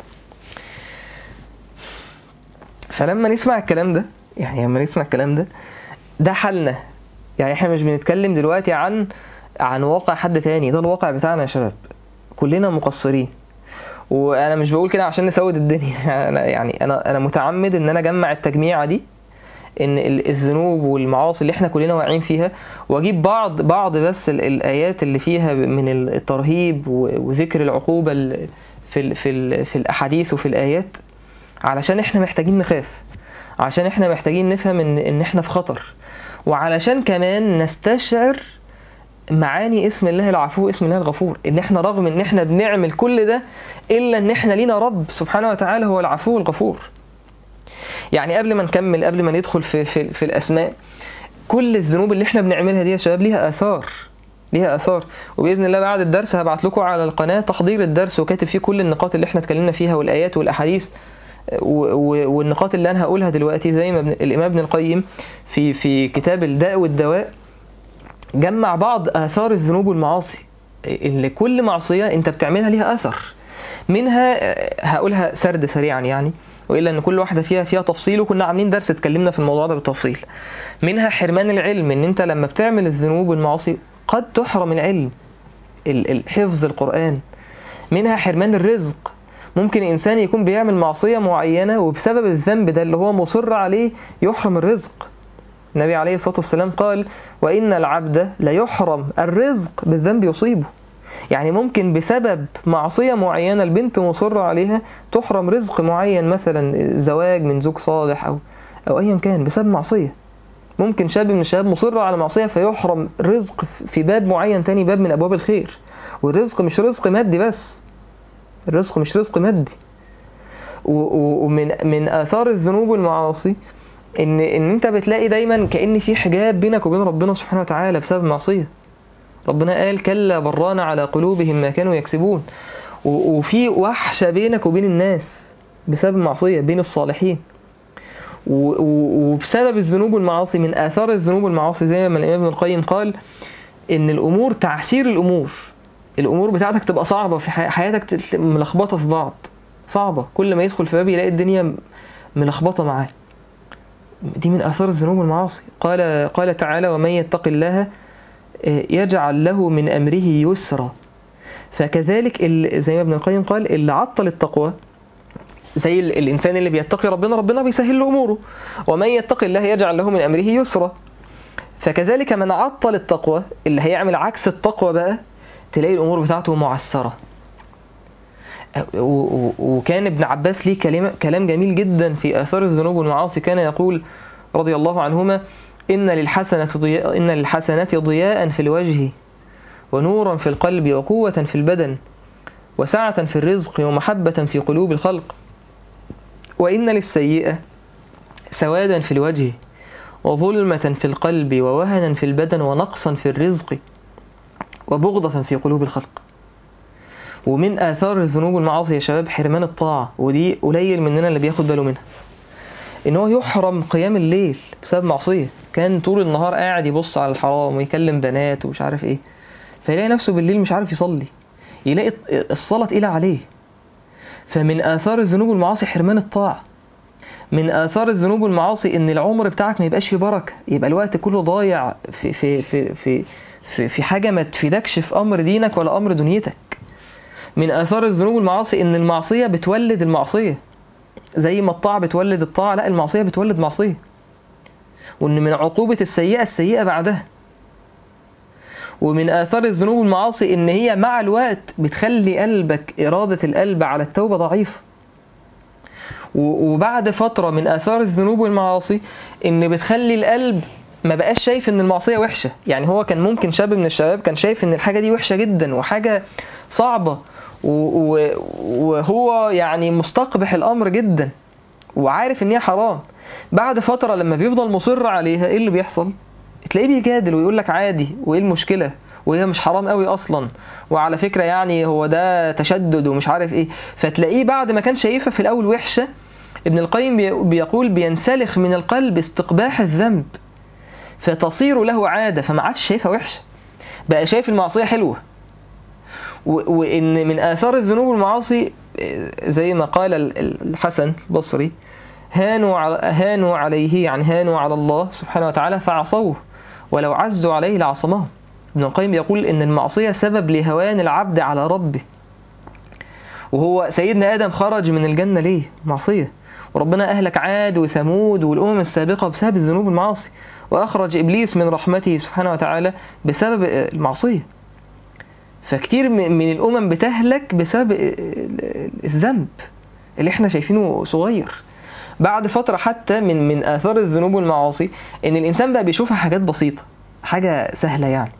فلما نسمع الكلام ده يعني لما نسمع الكلام ده ده حالنا يعني احنا مش بنتكلم دلوقتي عن عن واقع حد تاني ده الواقع بتاعنا يا شباب كلنا مقصرين وانا مش بقول كده عشان نسود الدنيا انا يعني انا انا متعمد ان انا اجمع التجميعه دي ان الذنوب والمعاصي اللي احنا كلنا واقعين فيها واجيب بعض بعض بس الايات اللي فيها من الترهيب وذكر العقوبه في في في الاحاديث وفي الايات علشان احنا محتاجين نخاف عشان احنا محتاجين نفهم ان ان احنا في خطر وعلشان كمان نستشعر معاني اسم الله العفو اسم الله الغفور ان احنا رغم ان احنا بنعمل كل ده الا ان احنا لينا رب سبحانه وتعالى هو العفو الغفور يعني قبل ما نكمل قبل ما ندخل في, في, في الاسماء كل الذنوب اللي احنا بنعملها دي يا شباب ليها اثار ليها اثار وباذن الله بعد الدرس هبعت لكم على القناه تحضير الدرس وكاتب فيه كل النقاط اللي احنا اتكلمنا فيها والايات والاحاديث والنقاط اللي انا هقولها دلوقتي زي ما ابن الامام ابن القيم في في كتاب الداء والدواء جمع بعض اثار الذنوب والمعاصي اللي كل معصيه انت بتعملها ليها اثر منها هقولها سرد سريعا يعني والا ان كل واحده فيها فيها تفصيل وكنا عاملين درس اتكلمنا في الموضوع ده بالتفصيل منها حرمان العلم ان انت لما بتعمل الذنوب والمعاصي قد تحرم العلم حفظ القران منها حرمان الرزق ممكن انسان يكون بيعمل معصيه معينه وبسبب الذنب ده اللي هو مصر عليه يحرم الرزق النبي عليه الصلاه والسلام قال وان العبد ليحرم الرزق بالذنب يصيبه يعني ممكن بسبب معصية معينة البنت مصرة عليها تحرم رزق معين مثلا زواج من زوج صالح أو أو أيا كان بسبب معصية ممكن شاب من الشباب مصر على معصية فيحرم رزق في باب معين تاني باب من أبواب الخير والرزق مش رزق مادي بس الرزق مش رزق مادي ومن من آثار الذنوب والمعاصي إن إن أنت بتلاقي دايما كأن في حجاب بينك وبين ربنا سبحانه وتعالى بسبب معصية ربنا قال كلا بران على قلوبهم ما كانوا يكسبون وفي وحشة بينك وبين الناس بسبب المعصية بين الصالحين وبسبب الذنوب والمعاصي من آثار الذنوب والمعاصي زي ما الإمام ابن القيم قال إن الأمور تعسير الأمور الأمور بتاعتك تبقى صعبة في حياتك ملخبطة في بعض صعبة كل ما يدخل في باب يلاقي الدنيا ملخبطة معاه دي من آثار الذنوب والمعاصي قال قال تعالى ومن يتق الله يجعل له من أمره يسرا فكذلك زي ما ابن القيم قال اللي عطل التقوى زي الإنسان اللي بيتقي ربنا ربنا بيسهل له أموره ومن يتق الله يجعل له من أمره يسرا فكذلك من عطل التقوى اللي هيعمل عكس التقوى بقى تلاقي الأمور بتاعته معسرة وكان ابن عباس ليه كلام جميل جدا في آثار الذنوب والمعاصي كان يقول رضي الله عنهما إن للحسنة ضياء إن للحسنات ضياء في الوجه ونورا في القلب وقوة في البدن وسعة في الرزق ومحبة في قلوب الخلق وإن للسيئة سوادا في الوجه وظلمة في القلب ووهنا في البدن ونقصا في الرزق وبغضة في قلوب الخلق ومن آثار الذنوب والمعاصي يا شباب حرمان الطاعة ودي قليل مننا اللي بياخد باله منها ان هو يحرم قيام الليل بسبب معصيه كان طول النهار قاعد يبص على الحرام ويكلم بنات ومش عارف ايه فيلاقي نفسه بالليل مش عارف يصلي يلاقي الصلاه تقيله عليه فمن اثار الذنوب والمعاصي حرمان الطاعه من اثار الذنوب والمعاصي ان العمر بتاعك ما يبقاش فيه بركه يبقى الوقت كله ضايع في في في في في, في حاجه ما تفيدكش في امر دينك ولا امر دنيتك من اثار الذنوب والمعاصي ان المعصيه بتولد المعصيه زي ما الطاعة بتولد الطاعة لا المعصية بتولد معصية وإن من عقوبة السيئة السيئة بعدها ومن آثار الذنوب والمعاصي إن هي مع الوقت بتخلي قلبك إرادة القلب على التوبة ضعيفة وبعد فترة من آثار الذنوب والمعاصي إن بتخلي القلب ما بقاش شايف ان المعصيه وحشه يعني هو كان ممكن شاب من الشباب كان شايف ان الحاجه دي وحشه جدا وحاجه صعبه وهو يعني مستقبح الامر جدا وعارف ان هي حرام بعد فتره لما بيفضل مصر عليها ايه اللي بيحصل تلاقيه بيجادل ويقول لك عادي وايه المشكله وهي مش حرام قوي اصلا وعلى فكره يعني هو ده تشدد ومش عارف ايه فتلاقيه بعد ما كان شايفها في الاول وحشه ابن القيم بيقول بينسلخ من القلب استقباح الذنب فتصير له عاده فما عادش شايفها وحشه بقى شايف المعصيه حلوه وان من اثار الذنوب والمعاصي زي ما قال الحسن البصري هانوا هانوا عليه يعني هانوا على الله سبحانه وتعالى فعصوه ولو عزوا عليه لعصمهم ابن القيم يقول ان المعصيه سبب لهوان العبد على ربه وهو سيدنا ادم خرج من الجنه ليه معصيه وربنا اهلك عاد وثمود والامم السابقه بسبب الذنوب والمعاصي واخرج ابليس من رحمته سبحانه وتعالى بسبب المعصيه فكتير من الامم بتهلك بسبب الذنب اللي احنا شايفينه صغير بعد فتره حتى من من اثار الذنوب والمعاصي ان الانسان بقى بيشوفها حاجات بسيطه حاجه سهله يعني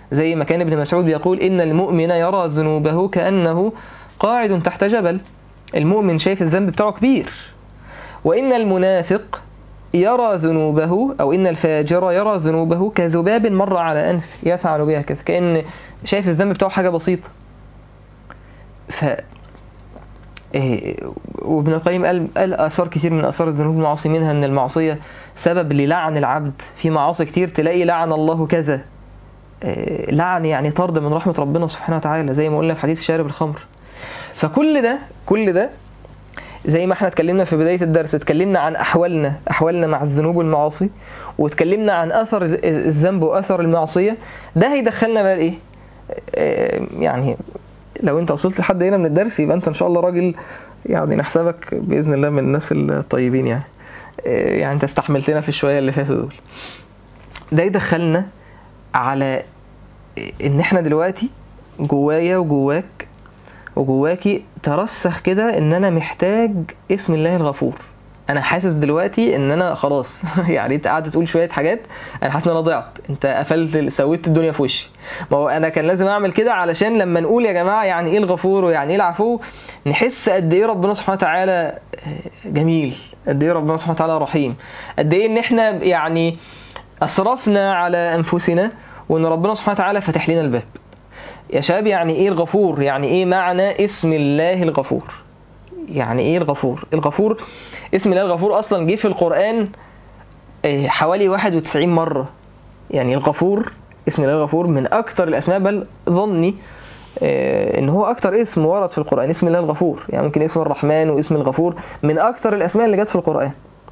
زي ما كان ابن مسعود بيقول إن المؤمن يرى ذنوبه كأنه قاعد تحت جبل المؤمن شايف الذنب بتاعه كبير وإن المنافق يرى ذنوبه أو إن الفاجر يرى ذنوبه كذباب مر على أنف يفعل بها كذا كأن شايف الذنب بتاعه حاجة بسيطة ف إيه، وابن القيم قال قال آثار كتير من آثار الذنوب المعاصي منها إن المعصية سبب للعن العبد في معاصي كتير تلاقي لعن الله كذا إيه، لعن يعني طرد من رحمة ربنا سبحانه وتعالى زي ما قلنا في حديث شارب الخمر فكل ده كل ده زي ما احنا اتكلمنا في بداية الدرس اتكلمنا عن أحوالنا أحوالنا مع الذنوب والمعاصي واتكلمنا عن أثر الذنب وأثر المعصية ده هيدخلنا بقى إيه إيه، يعني لو انت وصلت لحد هنا من الدرس يبقى انت ان شاء الله راجل يعني نحسبك باذن الله من الناس الطيبين يعني إيه، يعني انت استحملتنا في الشويه اللي فاتوا دول ده يدخلنا على ان احنا دلوقتي جوايا وجواك وجواكي ترسخ كده ان انا محتاج اسم الله الغفور انا حاسس دلوقتي ان انا خلاص يعني انت قاعد تقول شويه حاجات انا حاسس ان انا ضعت انت قفلت سويت الدنيا في وشي ما هو انا كان لازم اعمل كده علشان لما نقول يا جماعه يعني ايه الغفور ويعني ايه العفو نحس قد ايه ربنا سبحانه وتعالى جميل قد ايه ربنا سبحانه وتعالى رحيم قد ايه ان احنا يعني اسرفنا على انفسنا وان ربنا سبحانه وتعالى فتح لنا الباب يا شباب يعني ايه الغفور يعني ايه معنى اسم الله الغفور يعني ايه الغفور الغفور اسم الله الغفور اصلا جه في القرآن آه، حوالي 91 مرة يعني الغفور اسم الله الغفور من اكتر الاسماء بل ظني آه، ان هو اكتر اسم ورد في القرآن اسم الله الغفور يعني ممكن اسم الرحمن واسم الغفور من اكتر الاسماء اللي جت في القرآن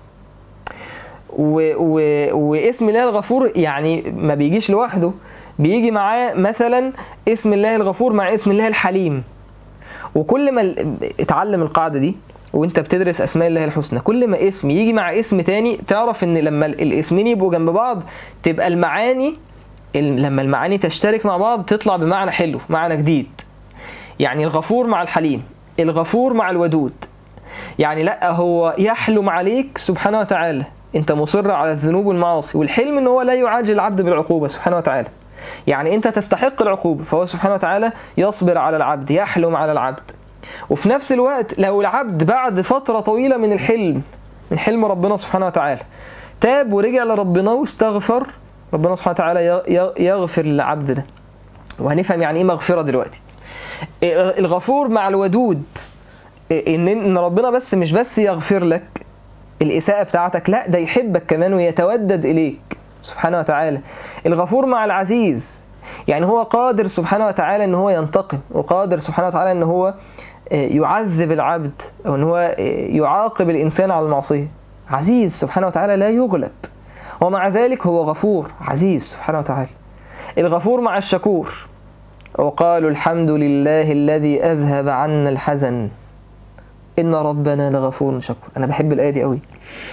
و و واسم الله الغفور يعني ما بيجيش لوحده بيجي معاه مثلا اسم الله الغفور مع اسم الله الحليم وكل ما ال- اتعلم القاعدة دي وانت بتدرس اسماء الله الحسنى كل ما اسم يجي مع اسم تاني تعرف ان لما ال- الاسمين يبقوا جنب بعض تبقى المعاني ال- لما المعاني تشترك مع بعض تطلع بمعنى حلو معنى جديد يعني الغفور مع الحليم الغفور مع الودود يعني لا هو يحلم عليك سبحانه وتعالى انت مصر على الذنوب والمعاصي والحلم ان هو لا يعاجل العبد بالعقوبة سبحانه وتعالى يعني انت تستحق العقوبة فهو سبحانه وتعالى يصبر على العبد يحلم على العبد وفي نفس الوقت لو العبد بعد فترة طويلة من الحلم من حلم ربنا سبحانه وتعالى تاب ورجع لربنا واستغفر ربنا سبحانه وتعالى ي- ي- يغفر للعبد ده وهنفهم يعني ايه مغفرة دلوقتي الغفور مع الودود ان ان ربنا بس مش بس يغفر لك الإساءة بتاعتك لا ده يحبك كمان ويتودد إليك سبحانه وتعالى الغفور مع العزيز يعني هو قادر سبحانه وتعالى ان هو ينتقم وقادر سبحانه وتعالى ان هو آه، يعذب العبد او ان هو آه، يعاقب الانسان على المعصيه عزيز سبحانه وتعالى لا يغلب ومع ذلك هو غفور عزيز سبحانه وتعالى الغفور مع الشكور وقالوا الحمد لله الذي اذهب عنا الحزن ان ربنا لغفور شكور انا بحب الايه دي قوي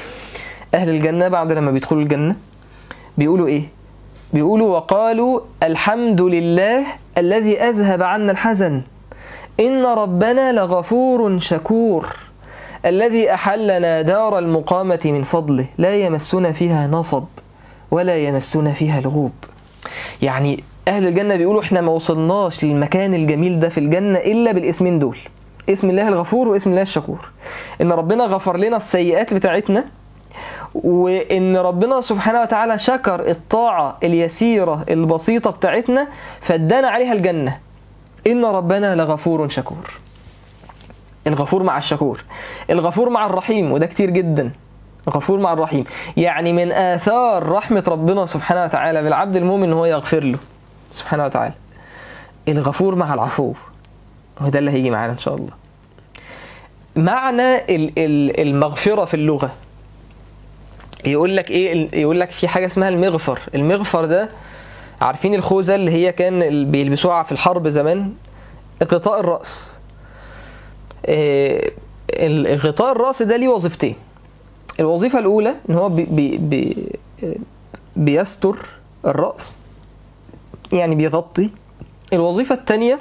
اهل الجنه بعد لما بيدخلوا الجنه بيقولوا ايه بيقولوا وقالوا الحمد لله الذي أذهب عنا الحزن إن ربنا لغفور شكور الذي أحلنا دار المقامة من فضله لا يمسنا فيها نصب ولا يمسنا فيها لغوب يعني أهل الجنة بيقولوا إحنا ما وصلناش للمكان الجميل ده في الجنة إلا بالاسمين دول اسم الله الغفور واسم الله الشكور إن ربنا غفر لنا السيئات بتاعتنا وان ربنا سبحانه وتعالى شكر الطاعة اليسيرة البسيطة بتاعتنا فادانا عليها الجنة ان ربنا لغفور شكور الغفور مع الشكور الغفور مع الرحيم وده كتير جدا الغفور مع الرحيم يعني من آثار رحمة ربنا سبحانه وتعالى بالعبد المؤمن ان هو يغفر له سبحانه وتعالى الغفور مع العفو وده اللي هيجي معانا ان شاء الله معنى ال- ال- المغفرة في اللغة يقول لك ايه يقول لك في حاجه اسمها المغفر المغفر ده عارفين الخوذه اللي هي كان ال- بيلبسوها في الحرب زمان غطاء الراس إيه، ال- غطاء الراس ده ليه وظيفتين الوظيفه الاولى ان هو بي بي بي بيستر الراس يعني بيغطي الوظيفه الثانيه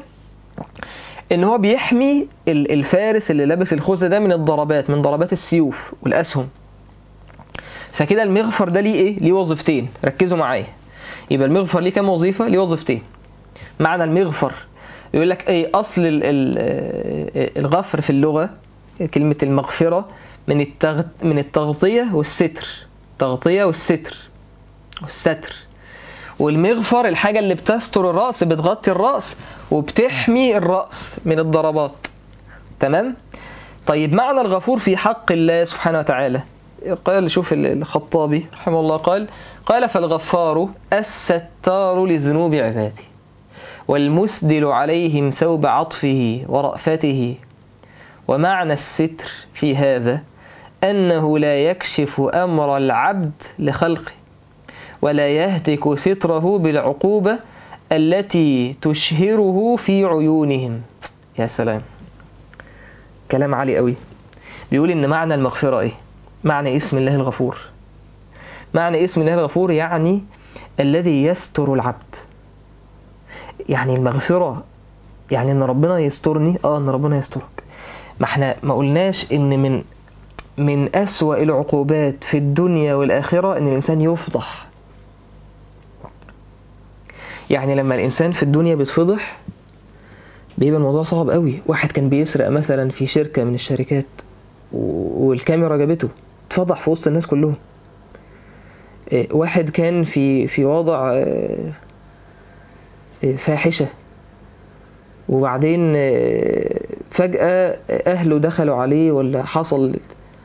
ان هو بيحمي ال- الفارس اللي لابس الخوذه ده من الضربات من ضربات السيوف والاسهم فكده المغفر ده ليه ايه ليه وظيفتين ركزوا معايا يبقى المغفر ليه كام وظيفة ليه وظيفتين معنى المغفر يقول لك ايه اصل ال- ال- الغفر في اللغة كلمة المغفرة من التغ... من التغطية والستر تغطية والستر والستر والمغفر الحاجة اللي بتستر الرأس بتغطي الرأس وبتحمي الرأس من الضربات تمام طيب معنى الغفور في حق الله سبحانه وتعالى قال شوف الخطابي رحمه الله قال قال فالغفار الستار لذنوب عباده والمسدل عليهم ثوب عطفه ورأفته ومعنى الستر في هذا أنه لا يكشف أمر العبد لخلقه ولا يهتك ستره بالعقوبة التي تشهره في عيونهم يا سلام كلام عالي قوي بيقول إن معنى المغفرة إيه معنى اسم الله الغفور معنى اسم الله الغفور يعني الذي يستر العبد يعني المغفرة يعني ان ربنا يسترني اه ان ربنا يسترك ما احنا ما قلناش ان من من أسوأ العقوبات في الدنيا والآخرة ان الإنسان يفضح يعني لما الإنسان في الدنيا بيتفضح بيبقى الموضوع صعب قوي واحد كان بيسرق مثلا في شركة من الشركات و- والكاميرا جابته اتفضح في وسط الناس كلهم إيه، واحد كان في في وضع آه، آه، فاحشة وبعدين آه، فجأة أهله دخلوا عليه ولا حصل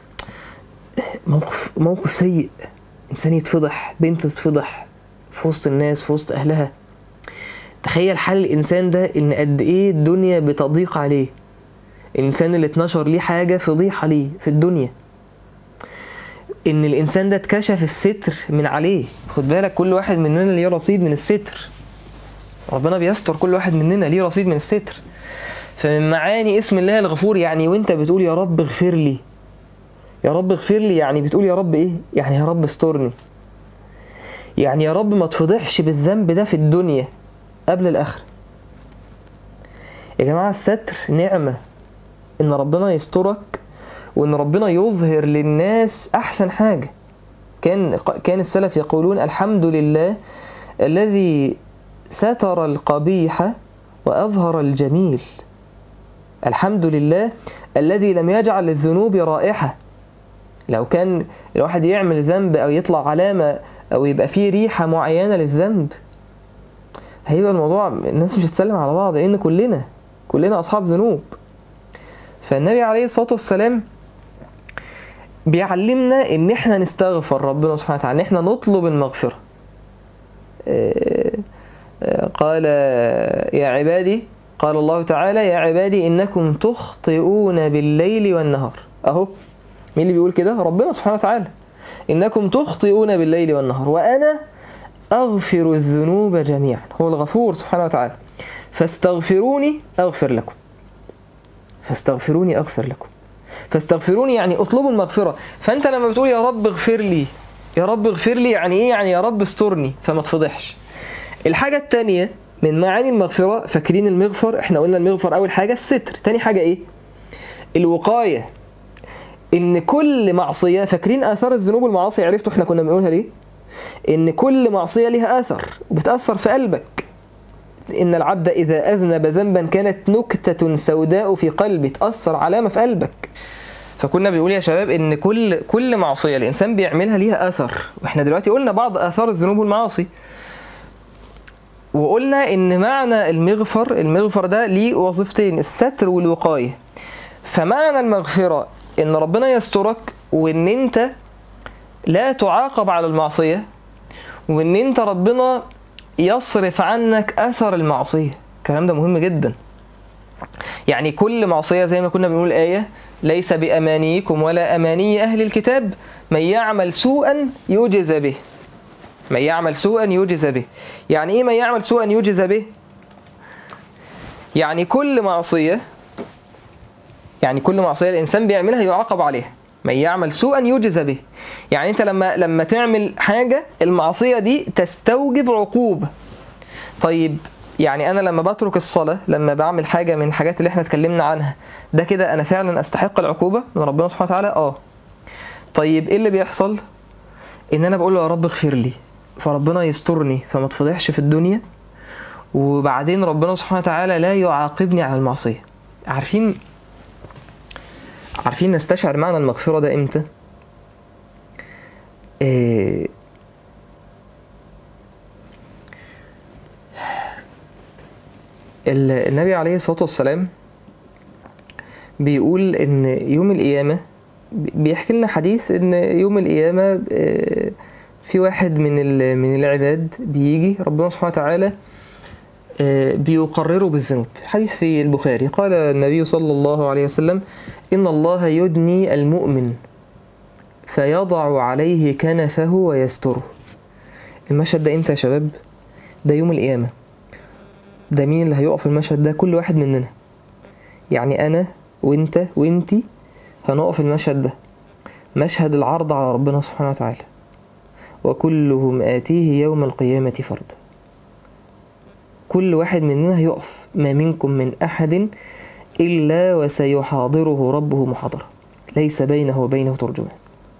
موقف موقف سيء إنسان يتفضح بنت تتفضح في وسط الناس في وسط أهلها تخيل حال الإنسان ده إن قد إيه الدنيا بتضيق عليه الإنسان اللي اتنشر ليه حاجة فضيحة ليه في الدنيا إن الإنسان ده اتكشف الستر من عليه خد بالك كل واحد مننا ليه رصيد من الستر ربنا بيستر كل واحد مننا ليه رصيد من الستر فمن معاني اسم الله الغفور يعني وانت بتقول يا رب اغفر لي يا رب اغفر لي يعني بتقول يا رب ايه يعني يا رب استرني يعني يا رب ما تفضحش بالذنب ده في الدنيا قبل الآخرة يا جماعة الستر نعمة إن ربنا يسترك وإن ربنا يظهر للناس أحسن حاجة كان كان السلف يقولون الحمد لله الذي ستر القبيح وأظهر الجميل الحمد لله الذي لم يجعل للذنوب رائحة لو كان الواحد يعمل ذنب أو يطلع علامة أو يبقى فيه ريحة معينة للذنب هيبقى الموضوع الناس مش هتسلم على بعض لأن كلنا كلنا أصحاب ذنوب فالنبي عليه الصلاة والسلام بيعلمنا إن إحنا نستغفر ربنا سبحانه وتعالى إن إحنا نطلب المغفرة قال يا عبادي قال الله تعالى يا عبادي إنكم تخطئون بالليل والنهار أهو مين اللي بيقول كده ربنا سبحانه وتعالى إنكم تخطئون بالليل والنهار وأنا أغفر الذنوب جميعا هو الغفور سبحانه وتعالى فاستغفروني أغفر لكم فاستغفروني أغفر لكم فاستغفروني يعني اطلبوا المغفرة فأنت لما بتقول يا رب اغفر لي يا رب اغفر لي يعني إيه يعني يا رب استرني فما تفضحش الحاجة التانية من معاني المغفرة فاكرين المغفر احنا قلنا المغفر أول حاجة الستر تاني حاجة إيه الوقاية إن كل معصية فاكرين آثار الذنوب والمعاصي عرفتوا احنا كنا بنقولها ليه إن كل معصية لها أثر وبتأثر في قلبك إن العبد إذا أذنب ذنبا كانت نكتة سوداء في قلبه تأثر علامة في قلبك فكنا بنقول يا شباب إن كل كل معصية الإنسان بيعملها ليها أثر وإحنا دلوقتي قلنا بعض آثار الذنوب والمعاصي وقلنا إن معنى المغفر المغفر ده ليه وظيفتين الستر والوقاية فمعنى المغفرة إن ربنا يسترك وإن أنت لا تعاقب على المعصية وإن أنت ربنا يصرف عنك أثر المعصية الكلام ده مهم جدا يعني كل معصية زي ما كنا بنقول آية ليس بأمانيكم ولا أماني أهل الكتاب من يعمل سوءا يجز به من يعمل سوءا يجز به يعني إيه من يعمل سوءا يجز به يعني كل معصية يعني كل معصية الإنسان بيعملها يعاقب عليها من يعمل سوءا يجز به يعني انت لما لما تعمل حاجة المعصية دي تستوجب عقوبة طيب يعني انا لما بترك الصلاة لما بعمل حاجة من الحاجات اللي احنا اتكلمنا عنها ده كده انا فعلا استحق العقوبة من ربنا سبحانه وتعالى اه طيب ايه اللي بيحصل ان انا بقول له يا رب اغفر لي فربنا يسترني فما اتفضحش في الدنيا وبعدين ربنا سبحانه وتعالى لا يعاقبني على المعصية عارفين عارفين نستشعر معنى المغفرة ده امتى إيه ال- النبي عليه الصلاة والسلام بيقول ان يوم القيامة بيحكي لنا حديث ان يوم القيامة آه، في واحد من ال- من العباد بيجي ربنا سبحانه وتعالى آه، بيقرره بالذنوب حديث في البخاري قال النبي صلى الله عليه وسلم إن الله يدني المؤمن فيضع عليه كنفه ويستره المشهد ده امتى يا شباب ده يوم القيامة ده مين اللي هيقف المشهد ده كل واحد مننا يعني أنا وانت وانتي هنقف المشهد ده مشهد العرض على ربنا سبحانه وتعالى وكلهم آتيه يوم القيامة فردا كل واحد مننا هيقف ما منكم من أحد إلا وسيحاضره ربه محاضرة ليس بينه وبينه ترجمان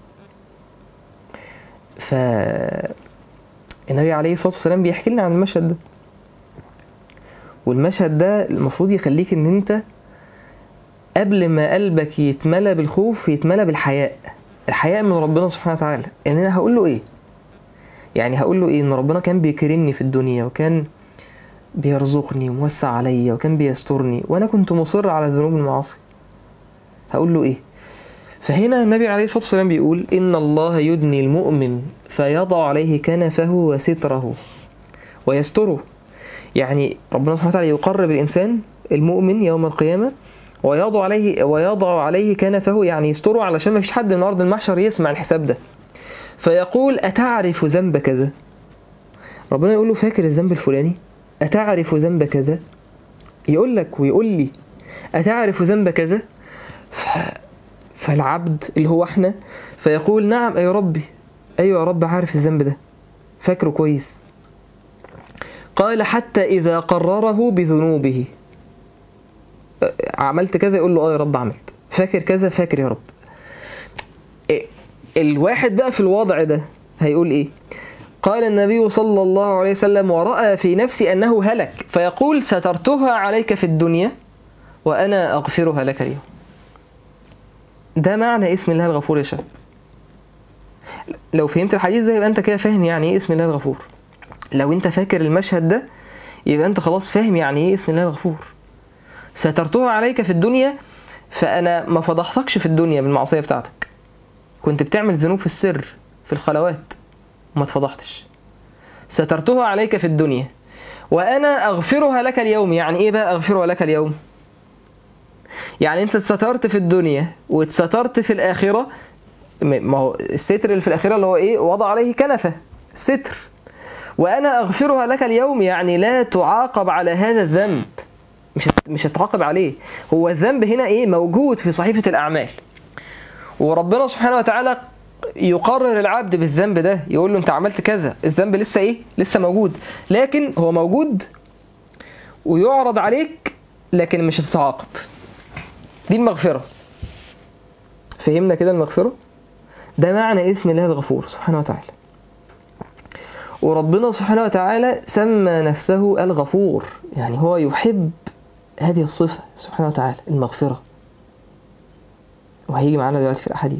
ف النبي عليه الصلاة والسلام بيحكي لنا عن المشهد ده والمشهد ده المفروض يخليك ان انت قبل ما قلبك يتملى بالخوف يتملى بالحياء الحياء من ربنا سبحانه وتعالى ان انا هقول له ايه يعني هقول له ايه ان ربنا كان بيكرمني في الدنيا وكان بيرزقني وموسع عليا وكان بيسترني وانا كنت مصر على ذنوب المعاصي هقول له ايه فهنا النبي عليه الصلاة والسلام بيقول إن الله يدني المؤمن فيضع عليه كنفه وستره ويستره يعني ربنا سبحانه وتعالى يقرب الإنسان المؤمن يوم القيامة ويضع عليه ويضع عليه كنفه يعني يستره علشان ما فيش حد من أرض المحشر يسمع الحساب ده فيقول أتعرف ذنب كذا ربنا يقول له فاكر الذنب الفلاني أتعرف ذنب كذا يقول لك ويقول لي أتعرف ذنب كذا ف... فالعبد اللي هو احنا فيقول نعم أي ربي أيوة يا رب عارف الذنب ده فاكره كويس قال حتى إذا قرره بذنوبه عملت كذا يقول له اه يا رب عملت فاكر كذا فاكر يا رب الواحد بقى في الوضع ده هيقول ايه قال النبي صلى الله عليه وسلم ورأى في نفسي أنه هلك فيقول سترتها عليك في الدنيا وأنا أغفرها لك اليوم ده معنى اسم الله الغفور يا شباب لو فهمت الحديث ده يبقى انت كده فاهم يعني ايه اسم الله الغفور لو انت فاكر المشهد ده يبقى انت خلاص فاهم يعني ايه اسم الله الغفور سترتها عليك في الدنيا فانا ما فضحتكش في الدنيا بالمعصيه بتاعتك كنت بتعمل ذنوب في السر في الخلوات وما اتفضحتش سترتها عليك في الدنيا وانا اغفرها لك اليوم يعني ايه بقى اغفرها لك اليوم يعني انت اتسترت في الدنيا واتسترت في الاخره ما هو الستر اللي في الاخره اللي هو ايه وضع عليه كنفه ستر وانا اغفرها لك اليوم يعني لا تعاقب على هذا الذنب مش مش هتعاقب عليه هو الذنب هنا ايه موجود في صحيفه الاعمال وربنا سبحانه وتعالى يقرر العبد بالذنب ده يقول له انت عملت كذا الذنب لسه ايه لسه موجود لكن هو موجود ويعرض عليك لكن مش هتتعاقب دي المغفرة فهمنا كده المغفرة ده معنى اسم الله الغفور سبحانه وتعالى وربنا سبحانه وتعالى سمى نفسه الغفور يعني هو يحب هذه الصفة سبحانه وتعالى المغفرة وهيجي معانا دلوقتي في الأحاديث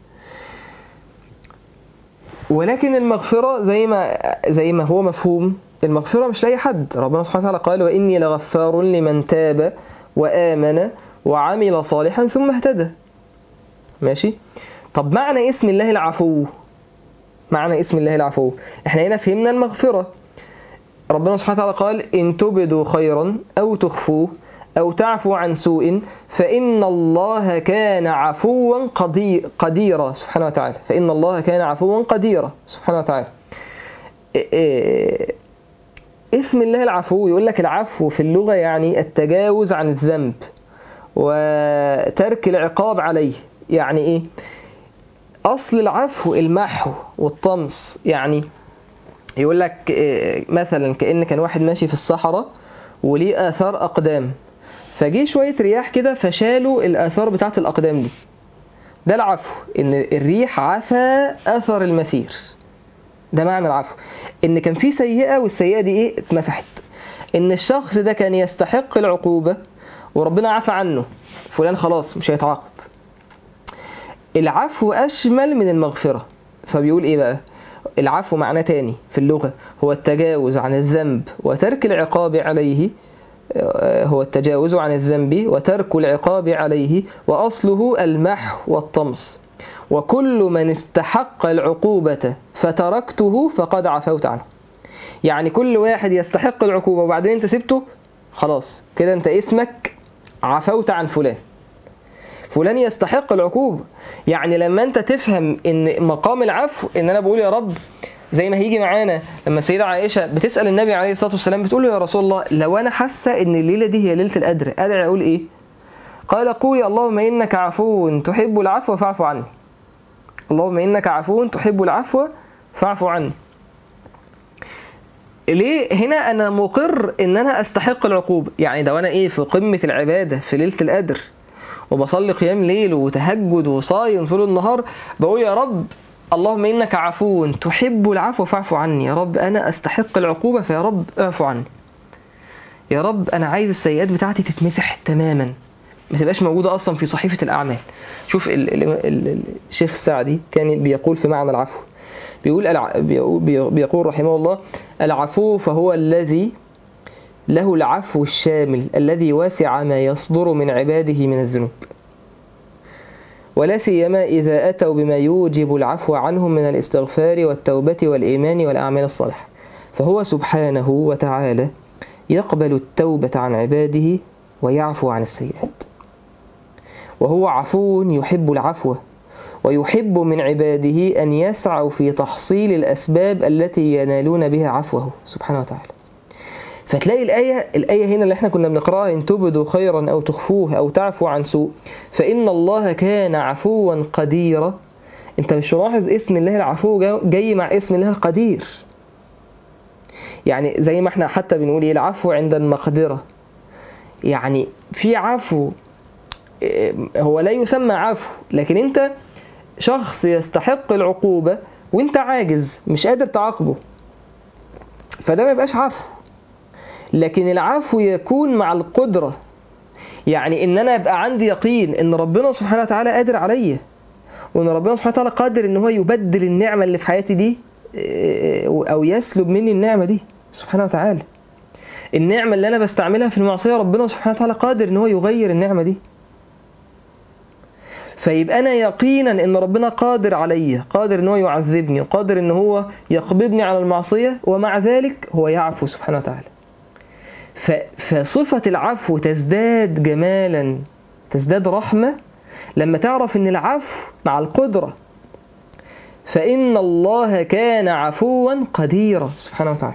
ولكن المغفرة زي ما زي ما هو مفهوم المغفرة مش لأي حد ربنا سبحانه وتعالى قال وإني لغفار لمن تاب وآمن وعمل صالحا ثم اهتدى ماشي طب معنى اسم الله العفو معنى اسم الله العفو احنا هنا فهمنا المغفرة ربنا سبحانه وتعالى قال إن تبدوا خيرا أو تخفوه أو تعفو عن سوء فإن الله كان عفوا قديرا سبحانه وتعالى فإن الله كان عفوا قديرا سبحانه وتعالى اسم الله العفو يقول لك العفو في اللغة يعني التجاوز عن الذنب وترك العقاب عليه يعني ايه اصل العفو المحو والطمس يعني يقول لك مثلا كأن كان واحد ماشي في الصحراء وليه آثار أقدام فجي شوية رياح كده فشالوا الآثار بتاعت الأقدام دي ده العفو إن الريح عفى أثر المسير ده معنى العفو ان كان في سيئة والسيئة دي ايه اتمسحت ان الشخص ده كان يستحق العقوبة وربنا عفى عنه فلان خلاص مش هيتعاقب العفو أشمل من المغفرة فبيقول إيه بقى العفو معناه تاني في اللغة هو التجاوز عن الذنب وترك العقاب عليه هو التجاوز عن الذنب وترك العقاب عليه وأصله المحو والطمس وكل من استحق العقوبة فتركته فقد عفوت عنه يعني كل واحد يستحق العقوبة وبعدين انت سبته خلاص كده انت اسمك عفوت عن فلان فلان يستحق العقوبة يعني لما انت تفهم ان مقام العفو ان انا بقول يا رب زي ما هيجي معانا لما السيدة عائشة بتسأل النبي عليه الصلاة والسلام بتقول له يا رسول الله لو انا حاسة ان الليلة دي هي ليلة القدر ادعي اقول ايه قال قولي اللهم انك عفو تحب العفو فاعف عني اللهم انك عفو تحب العفو فاعف عني ليه هنا انا مقر ان انا استحق العقوبة يعني ده وانا ايه في قمة العبادة في ليلة القدر وبصلي قيام ليل وتهجد وصايم طول النهار بقول يا رب اللهم انك عفو تحب العفو فاعف عني يا رب انا استحق العقوبة فيا رب اعفو عني يا رب انا عايز السيئات بتاعتي تتمسح تماما ما تبقاش موجودة اصلا في صحيفة الاعمال شوف ال ال ال الشيخ السعدي كان بيقول في معنى العفو بيقول الع... بيقول رحمه الله العفو فهو الذي له العفو الشامل الذي واسع ما يصدر من عباده من الذنوب ولا سيما إذا أتوا بما يوجب العفو عنهم من الاستغفار والتوبة والإيمان والأعمال الصالحة فهو سبحانه وتعالى يقبل التوبة عن عباده ويعفو عن السيئات وهو عفو يحب العفو ويحب من عباده أن يسعوا في تحصيل الأسباب التي ينالون بها عفوه سبحانه وتعالى فتلاقي الآية الآية هنا اللي احنا كنا بنقراها إن تبدوا خيرا أو تخفوه أو تعفو عن سوء فإن الله كان عفوا قديرا أنت مش ملاحظ اسم الله العفو جاي مع اسم الله القدير يعني زي ما احنا حتى بنقول ايه العفو عند المقدرة يعني في عفو هو لا يسمى عفو لكن انت شخص يستحق العقوبة وانت عاجز مش قادر تعاقبه فده ما يبقاش عفو لكن العفو يكون مع القدرة يعني ان انا يبقى عندي يقين ان ربنا سبحانه وتعالى قادر عليا وان ربنا سبحانه وتعالى قادر ان هو يبدل النعمة اللي في حياتي دي او يسلب مني النعمة دي سبحانه وتعالى النعمة اللي انا بستعملها في المعصية ربنا سبحانه وتعالى قادر ان هو يغير النعمة دي فيبقى انا يقينا ان ربنا قادر عليا قادر ان هو يعذبني قادر ان هو يقبضني على المعصية ومع ذلك هو يعفو سبحانه وتعالى فصفة العفو تزداد جمالا تزداد رحمة لما تعرف ان العفو مع القدرة فإن الله كان عفوا قديرا سبحانه وتعالى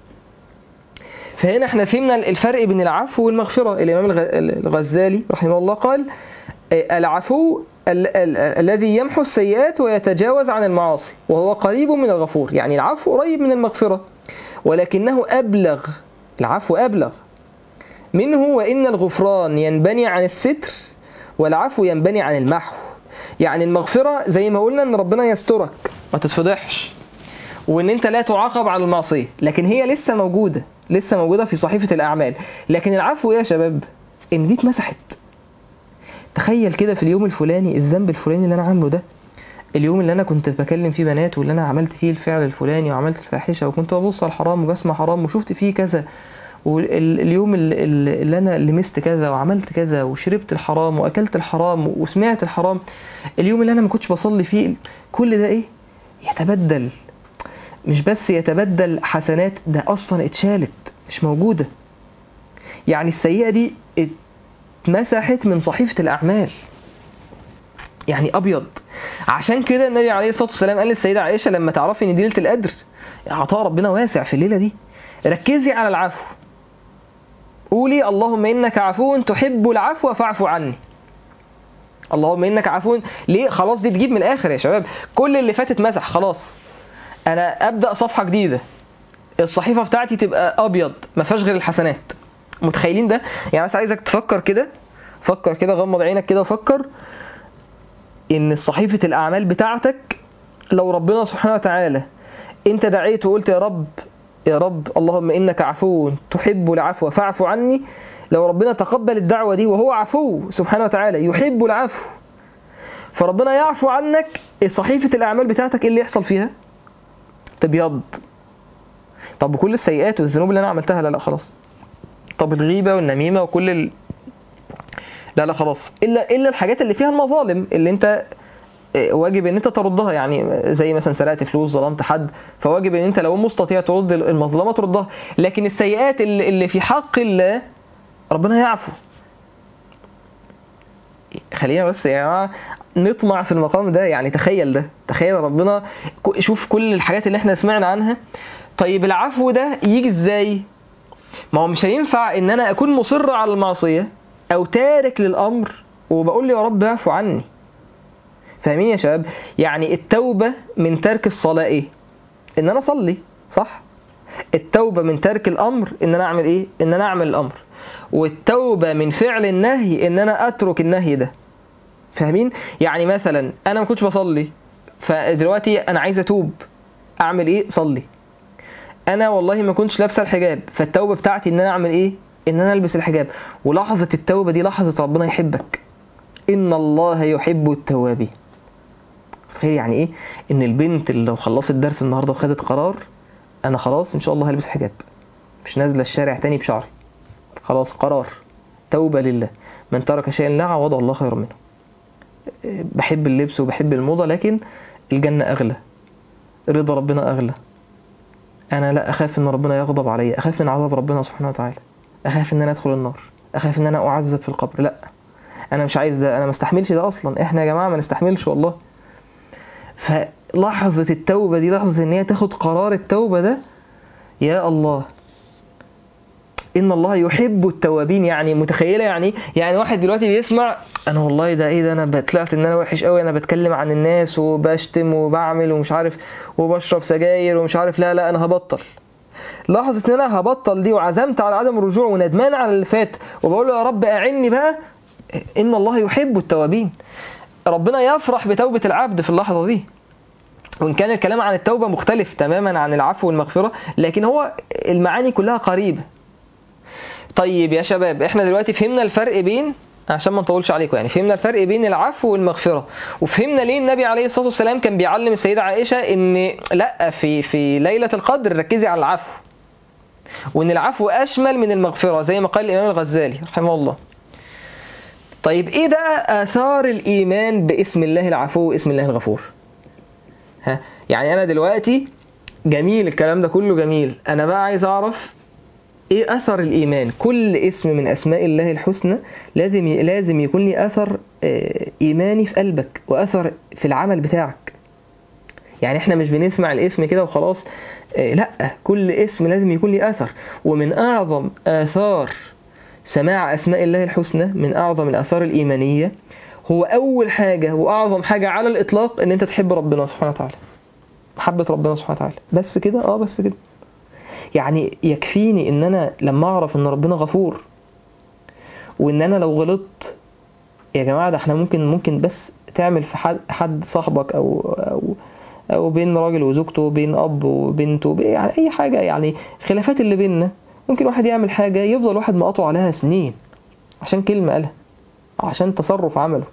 فهنا احنا فهمنا الفرق بين العفو والمغفرة الإمام الغزالي رحمه الله قال العفو ال ال الذي يمحو السيئات ويتجاوز عن المعاصي وهو قريب من الغفور يعني العفو قريب من المغفرة ولكنه أبلغ العفو أبلغ منه وإن الغفران ينبني عن الستر والعفو ينبني عن المحو يعني المغفرة زي ما قلنا ان ربنا يسترك ما تتفضحش وان انت لا تعاقب على المعصية لكن هي لسه موجودة لسه موجودة في صحيفة الأعمال لكن العفو يا شباب ان دي اتمسحت تخيل كده في اليوم الفلاني الذنب الفلاني اللي انا عامله ده اليوم اللي انا كنت بكلم فيه بنات واللي انا عملت فيه الفعل الفلاني وعملت الفاحشه وكنت ببص على الحرام وبسمع حرام وشفت فيه كذا واليوم اللي انا لمست كذا وعملت كذا وشربت الحرام واكلت الحرام وسمعت الحرام اليوم اللي انا ما كنتش بصلي فيه كل ده ايه يتبدل مش بس يتبدل حسنات ده اصلا اتشالت مش موجوده يعني السيئه دي اتمسحت من صحيفه الاعمال يعني ابيض عشان كده النبي عليه الصلاه والسلام قال للسيده عائشه لما تعرفي ان دي ليله القدر عطاء ربنا واسع في الليله دي ركزي على العفو قولي اللهم انك عفو تحب العفو فاعف عني اللهم انك عفو ليه خلاص دي تجيب من الاخر يا شباب كل اللي فات اتمسح خلاص انا ابدا صفحه جديده الصحيفه بتاعتي تبقى ابيض ما فيهاش غير الحسنات متخيلين ده يعني بس عايزك تفكر كده فكر كده غمض عينك كده وفكر ان صحيفه الاعمال بتاعتك لو ربنا سبحانه وتعالى انت دعيت وقلت يا رب يا رب اللهم انك عفو تحب العفو فاعف عني لو ربنا تقبل الدعوة دي وهو عفو سبحانه وتعالى يحب العفو فربنا يعفو عنك صحيفة الأعمال بتاعتك ايه اللي يحصل فيها تبيض طب وكل السيئات والذنوب اللي أنا عملتها لا لا خلاص طب الغيبة والنميمة وكل ال... لا لا خلاص إلا إلا الحاجات اللي فيها المظالم اللي أنت واجب ان انت تردها يعني زي مثلا سرقت فلوس ظلمت حد فواجب ان انت لو مستطيع ترد المظلمه تردها لكن السيئات اللي اللي في حق الله ربنا يعفو خلينا بس يا جماعه نطمع في المقام ده يعني تخيل ده تخيل ربنا شوف كل الحاجات اللي احنا سمعنا عنها طيب العفو ده يجي ازاي ما هو مش هينفع ان انا اكون مصر على المعصيه او تارك للامر وبقول له يا رب اعفو عني فاهمين يا شباب يعني التوبة من ترك الصلاة ايه ان انا اصلي صح التوبة من ترك الامر ان انا اعمل ايه ان انا اعمل الامر والتوبة من فعل النهي ان انا اترك النهي ده فاهمين يعني مثلا انا ما كنتش بصلي فدلوقتي انا عايز اتوب اعمل ايه صلي انا والله ما كنتش لابسه الحجاب فالتوبه بتاعتي ان انا اعمل ايه ان انا البس الحجاب ولحظه التوبه دي لحظه ربنا يحبك ان الله يحب التوابين تخيل يعني ايه ان البنت اللي لو خلصت درس النهارده وخدت قرار انا خلاص ان شاء الله هلبس حجاب مش نازله الشارع تاني بشعري خلاص قرار توبه لله من ترك شيئا لا عوض الله خير منه بحب اللبس وبحب الموضه لكن الجنه اغلى رضا ربنا اغلى انا لا اخاف ان ربنا يغضب علي اخاف من عذاب ربنا سبحانه وتعالى اخاف ان انا ادخل النار اخاف ان انا اعذب في القبر لا انا مش عايز ده انا ما استحملش ده اصلا احنا يا جماعه ما نستحملش والله فلحظة التوبة دي لحظة ان هي تاخد قرار التوبة ده يا الله ان الله يحب التوابين يعني متخيلة يعني يعني واحد دلوقتي بيسمع انا والله ده ايه ده انا طلعت ان انا وحش قوي انا بتكلم عن الناس وبشتم وبعمل ومش عارف وبشرب سجاير ومش عارف لا لا انا هبطل لحظة ان انا هبطل دي وعزمت على عدم الرجوع وندمان على اللي فات وبقول له يا رب اعني بقى ان الله يحب التوابين ربنا يفرح بتوبة العبد في اللحظة دي وإن كان الكلام عن التوبة مختلف تماما عن العفو والمغفرة لكن هو المعاني كلها قريبة طيب يا شباب احنا دلوقتي فهمنا الفرق بين عشان ما نطولش عليكم يعني فهمنا الفرق بين العفو والمغفرة وفهمنا ليه النبي عليه الصلاة والسلام كان بيعلم السيدة عائشة ان لا في في ليلة القدر ركزي على العفو وان العفو اشمل من المغفرة زي ما قال الامام الغزالي رحمه الله طيب ايه بقى اثار الايمان باسم الله العفو واسم الله الغفور ها يعني انا دلوقتي جميل الكلام ده كله جميل انا بقى عايز اعرف ايه اثر الايمان كل اسم من اسماء الله الحسنى لازم لازم يكون لي اثر ايماني في قلبك واثر في العمل بتاعك يعني احنا مش بنسمع الاسم كده وخلاص لا كل اسم لازم يكون لي اثر ومن اعظم اثار سماع أسماء الله الحسنى من أعظم الآثار الإيمانية هو أول حاجة وأعظم حاجة على الإطلاق إن أنت تحب ربنا سبحانه وتعالى محبة ربنا سبحانه وتعالى بس كده اه بس كده يعني يكفيني إن أنا لما أعرف إن ربنا غفور وإن أنا لو غلطت يا جماعة ده احنا ممكن ممكن بس تعمل في حد, حد صاحبك أو أو أو بين راجل وزوجته بين أب وبنته يعني أي حاجة يعني خلافات اللي بيننا ممكن واحد يعمل حاجة يفضل واحد مقاطعه عليها سنين عشان كلمة قالها عشان تصرف عمله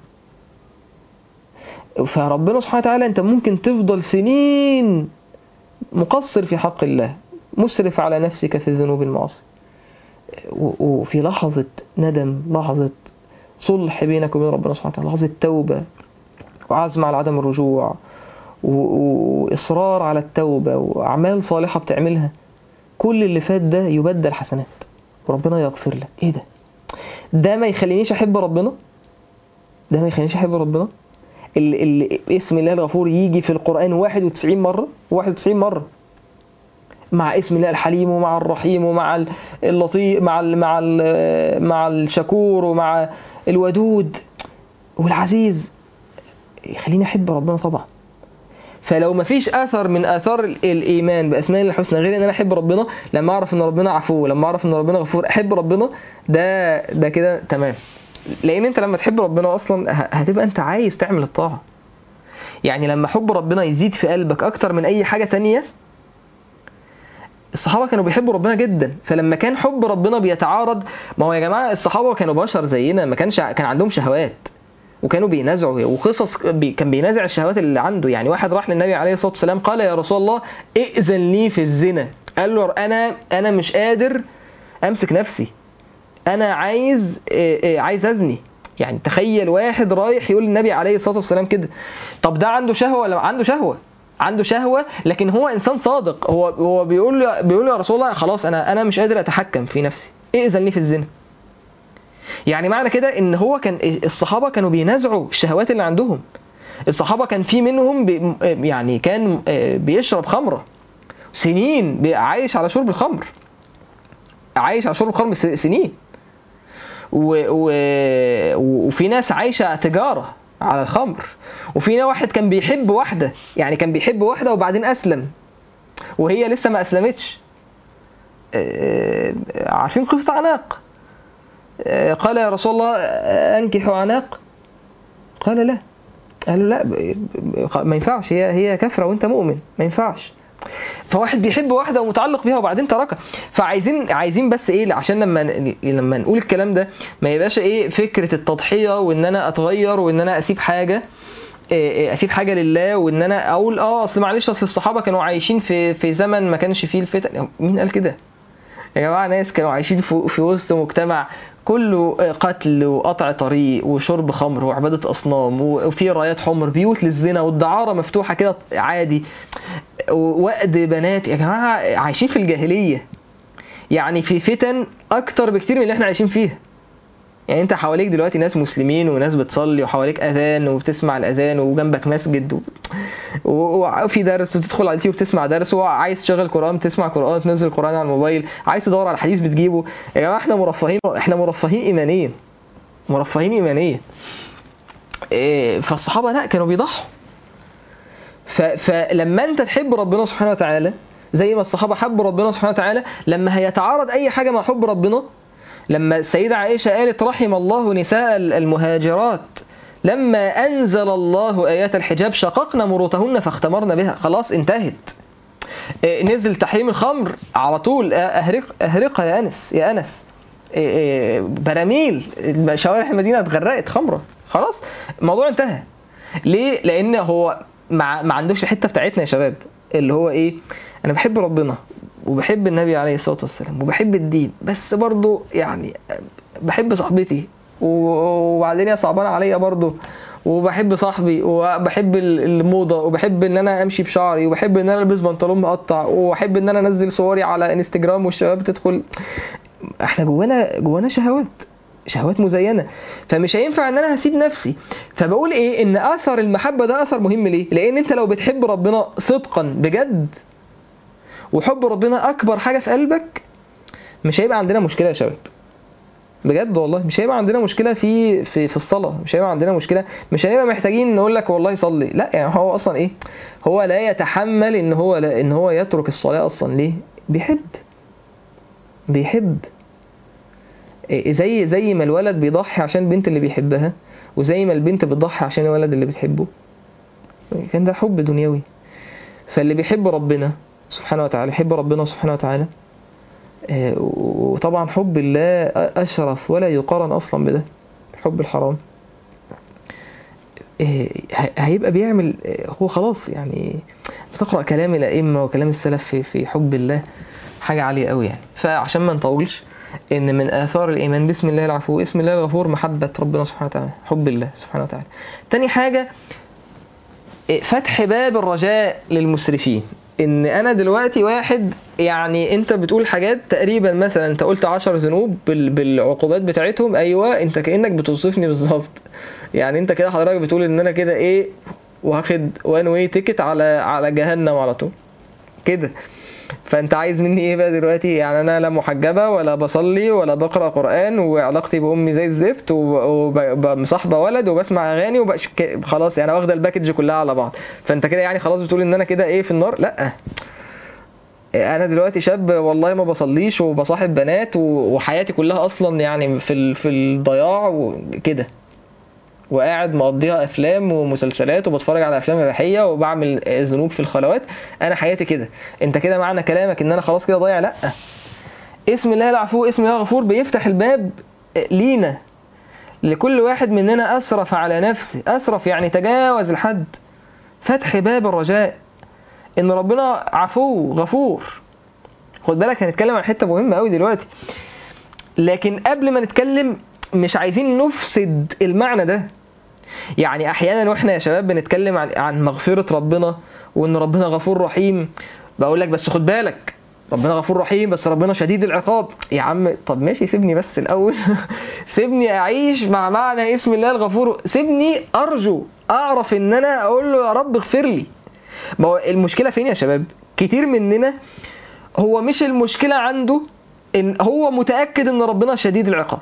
فربنا سبحانه وتعالى انت ممكن تفضل سنين مقصر في حق الله مسرف على نفسك في الذنوب المعاصي وفي لحظة ندم لحظة صلح بينك وبين ربنا سبحانه وتعالى لحظة توبة وعزم على عدم الرجوع وإصرار على التوبة وأعمال صالحة بتعملها كل اللي فات ده يبدل حسنات وربنا يغفر لك ايه ده ده ما يخلينيش احب ربنا ده ما يخلينيش احب ربنا اللي, اللي اسم الله الغفور يجي في القرآن 91 مرة 91 مرة مع اسم الله الحليم ومع الرحيم ومع اللطيف مع ال مع ال مع الشكور ومع الودود والعزيز يخليني احب ربنا طبعا فلو ما فيش اثر من اثار الايمان باسماء الله الحسنى غير ان انا احب ربنا لما اعرف ان ربنا عفو لما اعرف ان ربنا غفور احب ربنا ده ده كده تمام لان انت لما تحب ربنا اصلا هتبقى انت عايز تعمل الطاعه يعني لما حب ربنا يزيد في قلبك اكتر من اي حاجه تانية الصحابه كانوا بيحبوا ربنا جدا فلما كان حب ربنا بيتعارض ما هو يا جماعه الصحابه كانوا بشر زينا ما كانش كان عندهم شهوات وكانوا بينازعوا وقصص بي كان بينازع الشهوات اللي عنده يعني واحد راح للنبي عليه الصلاه والسلام قال يا رسول الله ائذن لي في الزنا قال له انا انا مش قادر امسك نفسي انا عايز عايز ازني يعني تخيل واحد رايح يقول للنبي عليه الصلاه والسلام كده طب ده عنده شهوه ولا عنده شهوه عنده شهوه لكن هو انسان صادق هو هو بيقول بيقول يا رسول الله خلاص انا انا مش قادر اتحكم في نفسي ائذن لي في الزنا يعني معنى كده ان هو كان الصحابه كانوا بينازعوا الشهوات اللي عندهم الصحابه كان في منهم بي يعني كان بيشرب خمره سنين عايش على شرب الخمر عايش على شرب الخمر سنين و... و... وفي ناس عايشه تجاره على الخمر وفي واحد كان بيحب واحده يعني كان بيحب واحده وبعدين اسلم وهي لسه ما اسلمتش عارفين قصه عناق قال يا رسول الله انكح عناق قال لا قال له لا ما ينفعش هي هي كافره وانت مؤمن ما ينفعش فواحد بيحب واحده ومتعلق بيها وبعدين تركها فعايزين عايزين بس ايه عشان لما لما نقول الكلام ده ما يبقاش ايه فكره التضحيه وان انا اتغير وان انا اسيب حاجه اسيب حاجه لله وان انا اقول اه اصل معلش اصل الصحابه كانوا عايشين في في زمن ما كانش فيه الفتن مين قال كده يا جماعه ناس كانوا عايشين في, في وسط مجتمع كله قتل وقطع طريق وشرب خمر وعبادة أصنام وفي رايات حمر بيوت للزنا والدعارة مفتوحة كده عادي وقد بنات يا جماعة عايشين في الجاهلية يعني في فتن أكتر بكتير من اللي احنا عايشين فيها يعني انت حواليك دلوقتي ناس مسلمين وناس بتصلي وحواليك اذان وبتسمع الاذان وجنبك مسجد و... وفي درس وتدخل على اليوتيوب تسمع درس وعايز تشغل قران تسمع قران تنزل قران على الموبايل عايز تدور على حديث بتجيبه يا جماعه احنا مرفهين احنا مرفهين ايمانيا مرفهين ايمانيا إيه فالصحابه لا كانوا بيضحوا ف... فلما انت تحب ربنا سبحانه وتعالى زي ما الصحابه حبوا ربنا سبحانه وتعالى لما هيتعارض اي حاجه مع حب ربنا لما السيدة عائشة قالت رحم الله نساء المهاجرات لما أنزل الله آيات الحجاب شققنا مروتهن فاختمرنا بها خلاص انتهت نزل تحريم الخمر على طول أهرق أهرقها يا أنس يا أنس براميل شوارع المدينة اتغرقت خمرة خلاص الموضوع انتهى ليه؟ لأن هو ما, ما عندوش الحتة بتاعتنا يا شباب اللي هو إيه أنا بحب ربنا وبحب النبي عليه الصلاة والسلام وبحب الدين بس برضو يعني بحب صاحبتي وبعدين هي صعبانة عليا برضو وبحب صاحبي وبحب الموضة وبحب ان انا امشي بشعري وبحب ان انا البس بنطلون مقطع وبحب ان انا انزل صوري على انستجرام والشباب تدخل احنا جوانا جوانا شهوات شهوات مزينة فمش هينفع ان انا هسيب نفسي فبقول ايه ان اثر المحبة ده اثر مهم ليه لان انت لو بتحب ربنا صدقا بجد وحب ربنا اكبر حاجه في قلبك مش هيبقى عندنا مشكله يا شباب بجد والله مش هيبقى عندنا مشكله في في في الصلاه مش هيبقى عندنا مشكله مش هنبقى محتاجين نقول لك والله صلي لا يعني هو اصلا ايه هو لا يتحمل ان هو لا ان هو يترك الصلاه اصلا ليه بيحب بيحب إيه زي زي ما الولد بيضحي عشان البنت اللي بيحبها وزي ما البنت بتضحي عشان الولد اللي بتحبه كان ده حب دنيوي فاللي بيحب ربنا سبحانه وتعالى يحب ربنا سبحانه وتعالى وطبعا حب الله أشرف ولا يقارن أصلا بده حب الحرام هيبقى بيعمل هو خلاص يعني بتقرأ كلام الأئمة وكلام السلف في في حب الله حاجة عالية قوي يعني فعشان ما نطولش ان من اثار الايمان بسم الله العفو اسم الله الغفور محبة ربنا سبحانه وتعالى حب الله سبحانه وتعالى تاني حاجة فتح باب الرجاء للمسرفين ان انا دلوقتي واحد يعني انت بتقول حاجات تقريبا مثلا انت قلت عشر ذنوب بالعقوبات بتاعتهم ايوه انت كانك بتوصفني بالظبط يعني انت كده حضرتك بتقول ان انا كده ايه واخد وان واي تيكت على على جهنم على طول كده فانت عايز مني ايه بقى دلوقتي يعني انا لا محجبه ولا بصلي ولا بقرا قران وعلاقتي بامي زي الزفت ومصاحبه ولد وبسمع اغاني وبقش خلاص يعني واخده الباكج كلها على بعض فانت كده يعني خلاص بتقول ان انا كده ايه في النار لا انا دلوقتي شاب والله ما بصليش وبصاحب بنات وحياتي كلها اصلا يعني في في الضياع وكده وقاعد مقضيها افلام ومسلسلات وبتفرج على افلام اباحيه وبعمل آه، ذنوب في الخلوات انا حياتي كده انت كده معنى كلامك ان انا خلاص كده ضايع لا اسم الله العفو اسم الله الغفور بيفتح الباب آه، لينا لكل واحد مننا اسرف على نفسه اسرف يعني تجاوز الحد فتح باب الرجاء ان ربنا عفو غفور خد بالك هنتكلم عن حته مهمه قوي دلوقتي لكن قبل ما نتكلم مش عايزين نفسد المعنى ده يعني احيانا واحنا يا شباب بنتكلم عن عن مغفره ربنا وان ربنا غفور رحيم بقول لك بس خد بالك ربنا غفور رحيم بس ربنا شديد العقاب يا عم طب ماشي سيبني بس الاول سيبني اعيش مع معنى اسم الله الغفور سيبني ارجو اعرف ان انا اقول له يا رب اغفر لي ما هو المشكله فين يا شباب كتير مننا هو مش المشكله عنده ان هو متاكد ان ربنا شديد العقاب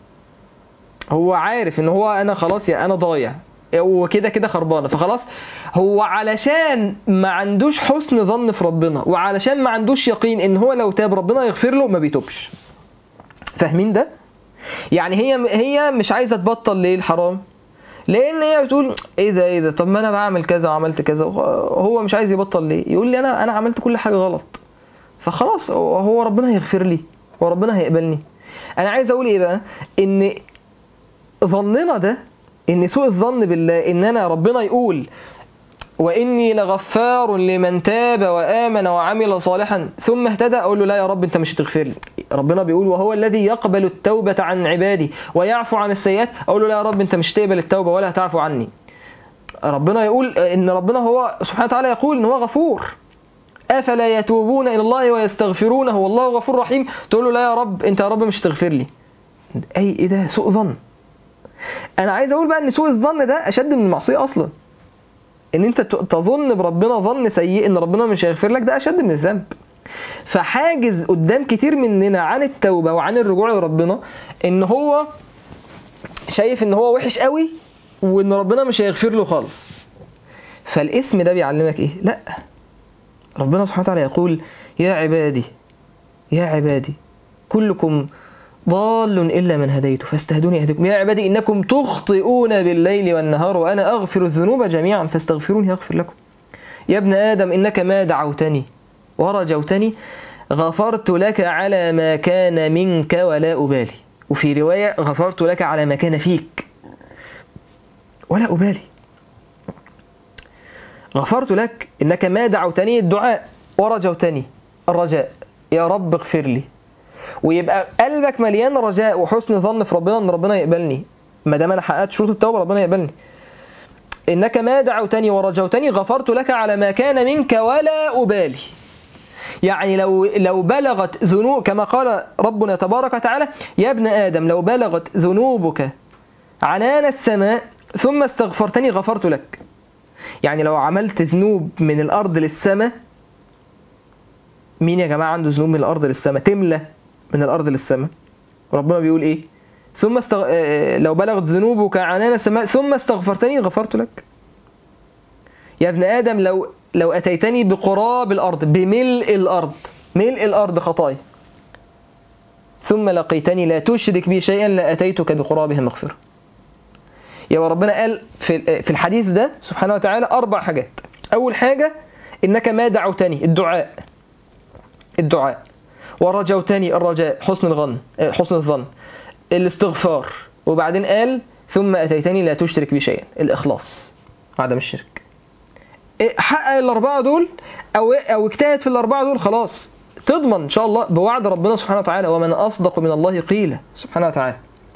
هو عارف ان هو انا خلاص يا انا ضايع وكده كده خربانه فخلاص هو علشان ما عندوش حسن ظن في ربنا وعلشان ما عندوش يقين ان هو لو تاب ربنا يغفر له ما بيتوبش فاهمين ده يعني هي هي مش عايزه تبطل ليه الحرام لان هي بتقول ايه ده ايه ده طب ما انا بعمل كذا وعملت كذا هو مش عايز يبطل ليه يقول لي انا انا عملت كل حاجه غلط فخلاص هو ربنا هيغفر لي وربنا هيقبلني انا عايز اقول ايه بقى ان ظننا ده ان سوء الظن بالله ان انا ربنا يقول واني لغفار لمن تاب وامن وعمل صالحا ثم اهتدى اقول له لا يا رب انت مش هتغفر لي ربنا بيقول وهو الذي يقبل التوبه عن عبادي ويعفو عن السيئات اقول له لا يا رب انت مش تقبل التوبه ولا هتعفو عني ربنا يقول ان ربنا هو سبحانه وتعالى يقول ان هو غفور افلا يتوبون الى الله ويستغفرونه والله غفور رحيم تقول له لا يا رب انت يا رب مش تغفر لي اي ايه ده سوء ظن انا عايز اقول بقى ان سوء الظن ده اشد من المعصيه اصلا ان انت تظن بربنا ظن سيء ان ربنا مش هيغفر لك ده اشد من الذنب فحاجز قدام كتير مننا عن التوبه وعن الرجوع لربنا ان هو شايف ان هو وحش قوي وان ربنا مش هيغفر له خالص فالاسم ده بيعلمك ايه لا ربنا سبحانه وتعالى يقول يا عبادي يا عبادي كلكم ضال إلا من هديت فاستهدوني أهدكم يا عبادي إنكم تخطئون بالليل والنهار وأنا أغفر الذنوب جميعا فاستغفروني أغفر لكم يا ابن آدم إنك ما دعوتني ورجوتني غفرت لك على ما كان منك ولا أبالي وفي رواية غفرت لك على ما كان فيك ولا أبالي غفرت لك إنك ما دعوتني الدعاء ورجوتني الرجاء يا رب اغفر لي ويبقى قلبك مليان رجاء وحسن ظن في ربنا ان ربنا يقبلني ما دام انا حققت شروط التوبه ربنا يقبلني انك ما دعوتني ورجوتني غفرت لك على ما كان منك ولا ابالي يعني لو لو بلغت ذنوب كما قال ربنا تبارك وتعالى يا ابن ادم لو بلغت ذنوبك عنان السماء ثم استغفرتني غفرت لك يعني لو عملت ذنوب من الارض للسماء مين يا جماعه عنده ذنوب من الارض للسماء تملى من الارض للسماء ربنا بيقول ايه ثم استغ... لو بلغت ذنوبك عنان السماء ثم استغفرتني غفرت لك يا ابن ادم لو لو اتيتني بقراب الارض بملء الارض ملء الارض خطايا ثم لقيتني لا تشرك بي شيئا لاتيتك بقرابها مغفره يا ربنا قال في في الحديث ده سبحانه وتعالى اربع حاجات اول حاجه انك ما دعوتني الدعاء الدعاء ورجوتني الرجاء حسن الظن حسن الظن الاستغفار وبعدين قال ثم اتيتني لا تشرك بي شيئا الاخلاص عدم الشرك حقق الاربعه دول او او اجتهد في الاربعه دول خلاص تضمن ان شاء الله بوعد ربنا سبحانه وتعالى ومن اصدق من الله قيلا سبحانه وتعالى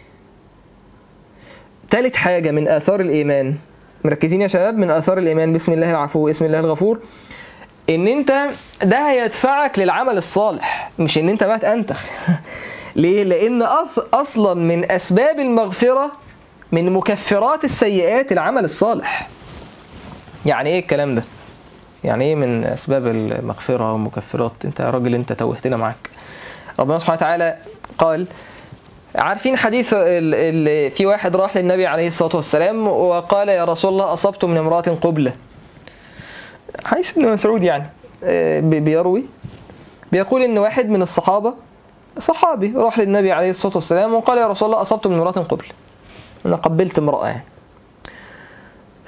ثالث حاجه من اثار الايمان مركزين يا شباب من اثار الايمان بسم الله العفو واسم الله الغفور ان انت ده هيدفعك للعمل الصالح مش ان انت بقى تنتخ ليه لان اصلا من اسباب المغفره من مكفرات السيئات العمل الصالح يعني ايه الكلام ده يعني ايه من اسباب المغفره ومكفرات انت يا راجل انت توهتنا معاك ربنا سبحانه وتعالى قال عارفين حديث ال ال في واحد راح للنبي عليه الصلاه والسلام وقال يا رسول الله اصبت من امراه قبله حديث ابن مسعود يعني بيروي بيقول ان واحد من الصحابه صحابي راح للنبي عليه الصلاه والسلام وقال يا رسول الله اصبت من امراه قبل انا قبلت امراه يعني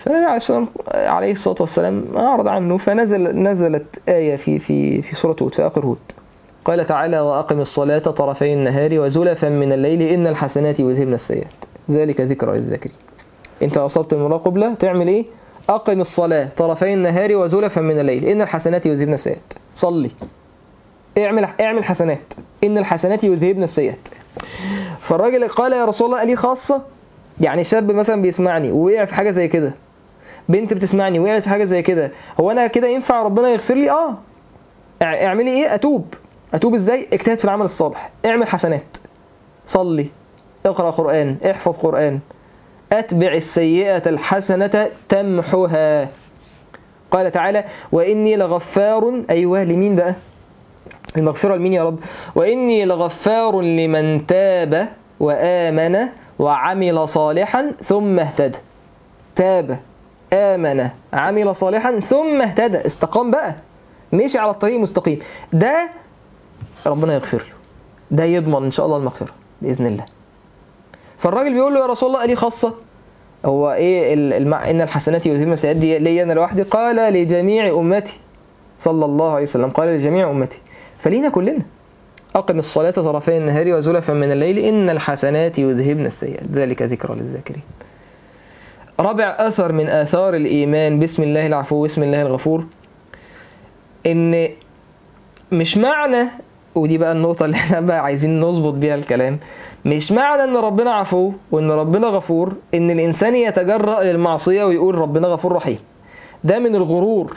فالنبي عليه الصلاة عليه الصلاة والسلام أعرض عنه فنزل نزلت آية في في في سورة هود في آخر هود قال تعالى وأقم الصلاة طرفي النهار وزلفا من الليل إن الحسنات يذهبن السيئات ذلك ذكرى للذاكرين أنت أصبت المرأة قبلة تعمل إيه؟ أقم الصلاة طرفي النهار وزلفا من الليل إن الحسنات يذهبن السيئات صلي اعمل اعمل حسنات إن الحسنات يذهبن السيئات فالراجل قال يا رسول الله لي خاصة يعني شاب مثلا بيسمعني ووقع في حاجة زي كده بنت بتسمعني وقعت في حاجة زي كده هو أنا كده ينفع ربنا يغفر لي آه اعملي إيه أتوب أتوب إزاي اجتهد في العمل الصالح اعمل حسنات صلي اقرأ قرآن احفظ قرآن أتبع السيئة الحسنة تمحها قال تعالى وإني لغفار أيوة لمين بقى المغفرة لمين يا رب وإني لغفار لمن تاب وآمن وعمل صالحا ثم اهتدى تاب آمن عمل صالحا ثم اهتدى استقام بقى مشي على الطريق مستقيم ده ربنا يغفر له ده يضمن إن شاء الله المغفرة بإذن الله فالراجل بيقول له يا رسول الله لي خاصة هو ايه المع... ان الحسنات يذهبن السيئات دي لي انا لوحدي قال لجميع امتي صلى الله عليه وسلم قال لجميع امتي فلينا كلنا أقم الصلاة طرفي النهار وزلفا من الليل إن الحسنات يذهبن السيئات ذلك ذكرى للذاكرين رابع أثر من آثار الإيمان بسم الله العفو واسم الله الغفور إن مش معنى ودي بقى النقطة اللي احنا بقى عايزين نظبط بيها الكلام مش معنى ان ربنا عفو وان ربنا غفور ان الانسان يتجرأ للمعصية ويقول ربنا غفور رحيم ده من الغرور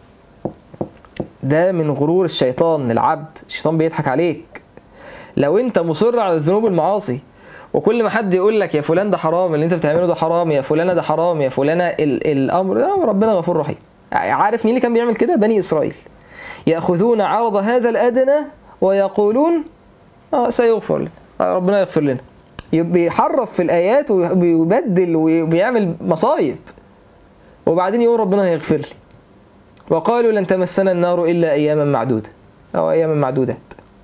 ده من غرور الشيطان العبد الشيطان بيضحك عليك لو انت مصر على الذنوب المعاصي وكل ما حد يقول لك يا فلان ده حرام اللي انت بتعمله ده حرام يا فلانه ده حرام يا فلانه ال الامر ده ربنا غفور رحيم عارف مين اللي كان بيعمل كده بني اسرائيل ياخذون عرض هذا الادنى ويقولون اه سيغفر لنا ربنا يغفر لنا بيحرف في الايات وبيبدل وبيعمل مصايب وبعدين يقول ربنا هيغفر لي وقالوا لن تمسنا النار إلا أياما معدودة أو أياما معدودات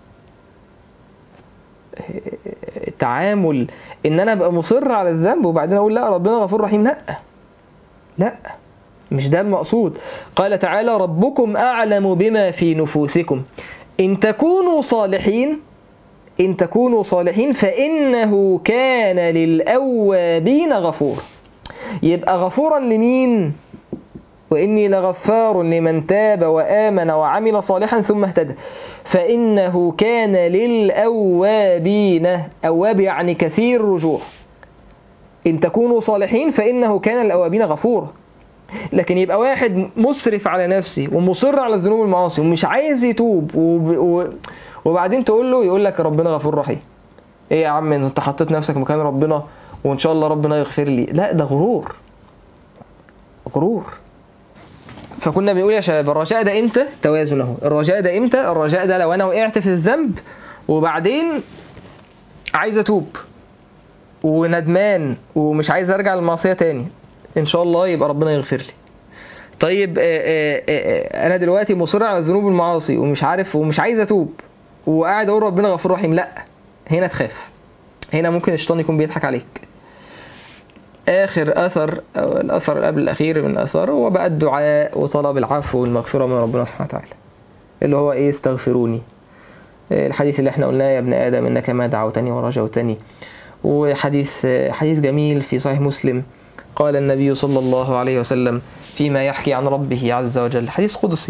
التعامل إن أنا أبقى مصر على الذنب وبعدين أقول لا ربنا غفور رحيم لا لا مش ده المقصود قال تعالى ربكم أعلم بما في نفوسكم إن تكونوا صالحين إن تكونوا صالحين فإنه كان للأوابين غفور يبقى غفورا لمين وإني لغفار لمن تاب وآمن وعمل صالحا ثم اهتدى فإنه كان للأوابين أواب يعني كثير رجوع إن تكونوا صالحين فإنه كان للأوابين غفورا لكن يبقى واحد مسرف على نفسه ومصر على الذنوب المعاصي ومش عايز يتوب وب... و... وبعدين تقول له يقول لك ربنا غفور رحيم ايه يا عم انت حطيت نفسك مكان ربنا وان شاء الله ربنا يغفر لي لا ده غرور غرور فكنا بنقول يا شباب الرجاء ده امتى توازن اهو الرجاء ده امتى الرجاء ده لو انا وقعت في الذنب وبعدين عايز اتوب وندمان ومش عايز ارجع للمعصيه تاني ان شاء الله يبقى ربنا يغفر لي طيب آآ آآ انا دلوقتي مصر على الذنوب والمعاصي ومش عارف ومش عايز اتوب وقاعد اقول ربنا غفور رحيم لا هنا تخاف هنا ممكن الشيطان يكون بيضحك عليك آخر أثر أو الأثر قبل الأخير من الأثار هو بقى الدعاء وطلب العفو والمغفرة من ربنا سبحانه وتعالى اللي هو إيه استغفروني الحديث اللي احنا قلناه يا ابن آدم إنك ما دعوتني ورجوتني وحديث حديث جميل في صحيح مسلم قال النبي صلى الله عليه وسلم فيما يحكي عن ربه عز وجل حديث قدسي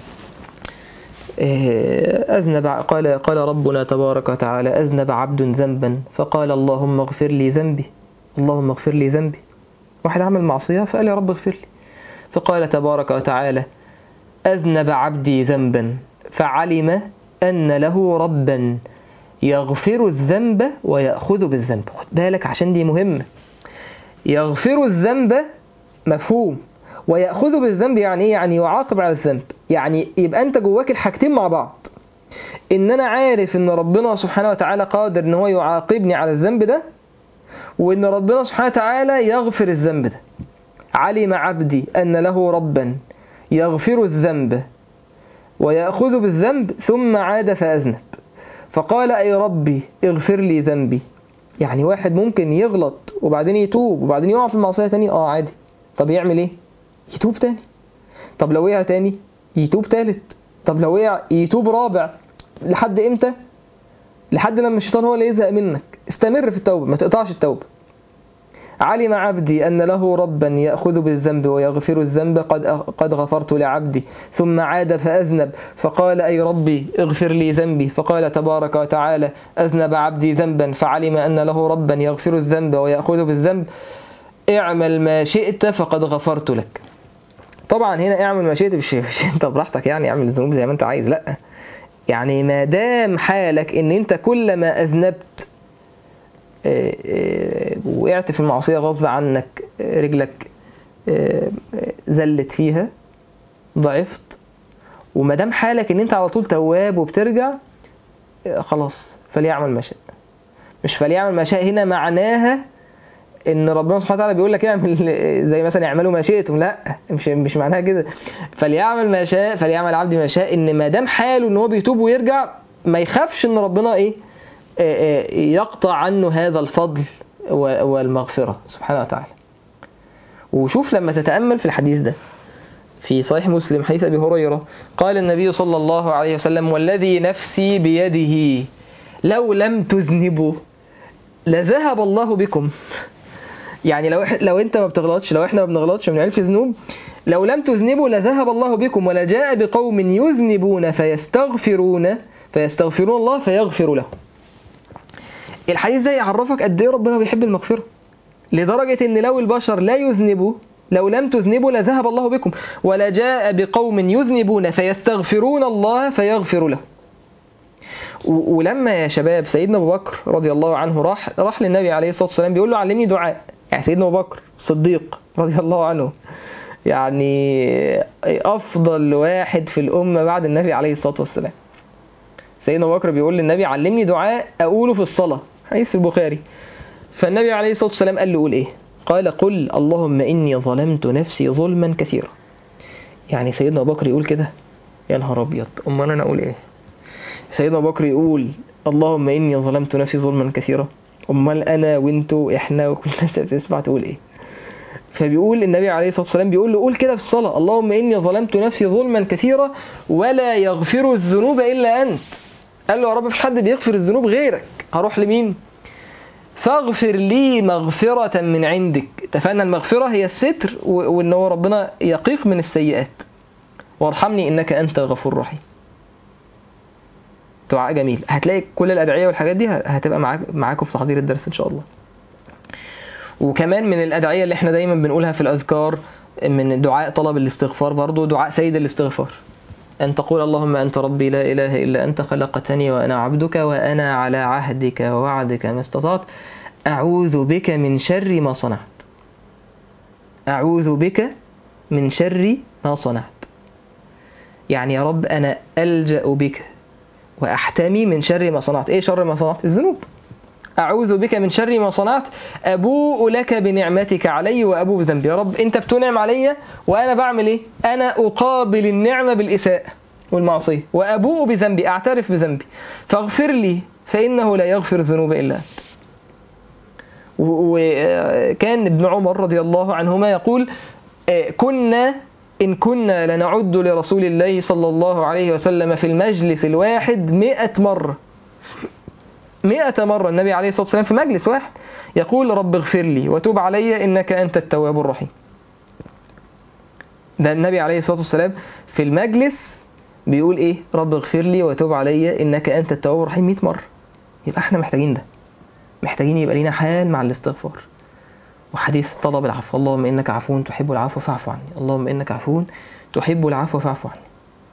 أذنب قال قال ربنا تبارك وتعالى أذنب عبد ذنبا فقال اللهم اغفر لي ذنبي اللهم اغفر لي ذنبي واحد عمل معصية فقال يا رب اغفر لي فقال تبارك وتعالى أذنب عبدي ذنبا فعلم أن له ربا يغفر الذنب ويأخذ بالذنب خد بالك عشان دي مهمة يغفر الذنب مفهوم ويأخذ بالذنب يعني ايه يعني يعاقب على الذنب يعني يبقى انت جواك الحاجتين مع بعض ان انا عارف ان ربنا سبحانه وتعالى قادر ان هو يعاقبني على الذنب ده وان ربنا سبحانه وتعالى يغفر الذنب ده علم عبدي ان له ربا يغفر الذنب ويأخذ بالذنب ثم عاد فأذنب فقال أي ربي اغفر لي ذنبي يعني واحد ممكن يغلط وبعدين يتوب وبعدين يقع في المعصية تاني اه عادي طب يعمل ايه يتوب تاني طب لو وقع تاني يتوب تالت طب لو وقع يتوب رابع لحد امتى لحد لما الشيطان هو اللي يزهق منك استمر في التوبة ما تقطعش التوبة علم عبدي أن له ربا يأخذ بالذنب ويغفر الذنب قد قد غفرت لعبدي ثم عاد فأذنب فقال أي ربي اغفر لي ذنبي فقال تبارك وتعالى أذنب عبدي ذنبا فعلم أن له ربا يغفر الذنب ويأخذ بالذنب اعمل ما شئت فقد غفرت لك طبعا هنا اعمل ما شئت مش مش انت براحتك يعني اعمل الذنوب زي ما انت عايز لا يعني ما دام حالك ان انت كلما اذنبت آه، آه، وقعت في المعصية غصب عنك آه، رجلك آه، آه، زلت فيها ضعفت وما دام حالك ان انت على طول تواب وبترجع آه، خلاص فليعمل ما شاء مش فليعمل ما شاء هنا معناها ان ربنا سبحانه وتعالى بيقول لك اعمل زي مثلا اعملوا ما شئتم لا مش مش معناها كده فليعمل ما شاء فليعمل عبدي ما شاء ان ما دام حاله ان هو بيتوب ويرجع ما يخافش ان ربنا ايه آه، آه، يقطع عنه هذا الفضل و- والمغفرة سبحانه وتعالى وشوف لما تتأمل في الحديث ده في صحيح مسلم حديث أبي هريرة قال النبي صلى الله عليه وسلم والذي نفسي بيده لو لم تذنبوا لذهب الله بكم يعني لو إح- لو انت ما بتغلطش لو احنا ما بنغلطش ما بنعملش ذنوب لو لم تذنبوا لذهب الله بكم ولجاء بقوم يذنبون فيستغفرون فيستغفرون الله فيغفر لهم الحديث ده يعرفك قد ايه ربنا بيحب المغفره لدرجه ان لو البشر لا يذنبوا لو لم تذنبوا لذهب الله بكم ولجاء بقوم يذنبون فيستغفرون الله فيغفر لهم و- ولما يا شباب سيدنا ابو بكر رضي الله عنه راح راح للنبي عليه الصلاه والسلام بيقول له علمني دعاء يعني سيدنا ابو بكر الصديق رضي الله عنه يعني افضل واحد في الامه بعد النبي عليه الصلاه والسلام سيدنا ابو بكر بيقول للنبي علمني دعاء اقوله في الصلاه حديث في البخاري فالنبي عليه الصلاه والسلام قال له قول ايه قال قل اللهم اني ظلمت نفسي ظلما كثيرا يعني سيدنا ابو بكر يقول كده يا نهار ابيض امال انا اقول ايه سيدنا ابو بكر يقول اللهم اني ظلمت نفسي ظلما كثيرا امال انا وانتوا احنا وكل الناس اللي بتسمع تقول ايه فبيقول النبي عليه الصلاه والسلام بيقول له قول كده في الصلاه اللهم اني ظلمت نفسي ظلما كثيرا ولا يغفر الذنوب الا انت قال له يا رب مفيش حد بيغفر الذنوب غيرك هروح لمين فاغفر لي مغفرة من عندك اتفقنا المغفرة هي الستر و- وان هو ربنا يقيق من السيئات وارحمني انك انت الغفور الرحيم دعاء جميل هتلاقي كل الادعيه والحاجات دي هتبقى معاك معاكم في تحضير الدرس ان شاء الله وكمان من الادعيه اللي احنا دايما بنقولها في الاذكار من دعاء طلب الاستغفار برضو دعاء سيد الاستغفار أن تقول اللهم أنت ربي لا إله إلا أنت خلقتني وأنا عبدك وأنا على عهدك ووعدك ما استطعت أعوذ بك من شر ما صنعت أعوذ بك من شر ما صنعت يعني يا رب أنا ألجأ بك وأحتمي من شر ما صنعت إيه شر ما صنعت الذنوب أعوذ بك من شر ما صنعت أبوء لك بنعمتك علي وأبوء بذنبي يا رب أنت بتنعم علي وأنا بعمل إيه أنا أقابل النعمة بالإساءة والمعصية وأبوء بذنبي أعترف بذنبي فاغفر لي فإنه لا يغفر الذنوب إلا أنت وكان ابن عمر رضي الله عنهما يقول آه، كنا إن كنا لنعد لرسول الله صلى الله عليه وسلم في المجلس الواحد مئة مرة مئة مرة النبي عليه الصلاة والسلام في مجلس واحد يقول رب اغفر لي وتوب علي إنك أنت التواب الرحيم ده النبي عليه الصلاة والسلام في المجلس بيقول إيه رب اغفر لي وتوب علي إنك أنت التواب الرحيم 100 مرة يبقى احنا محتاجين ده محتاجين يبقى لينا حال مع الاستغفار وحديث طلب العفو اللهم إنك عفو تحب العفو فاعف عني اللهم إنك عفو تحب العفو فاعف عني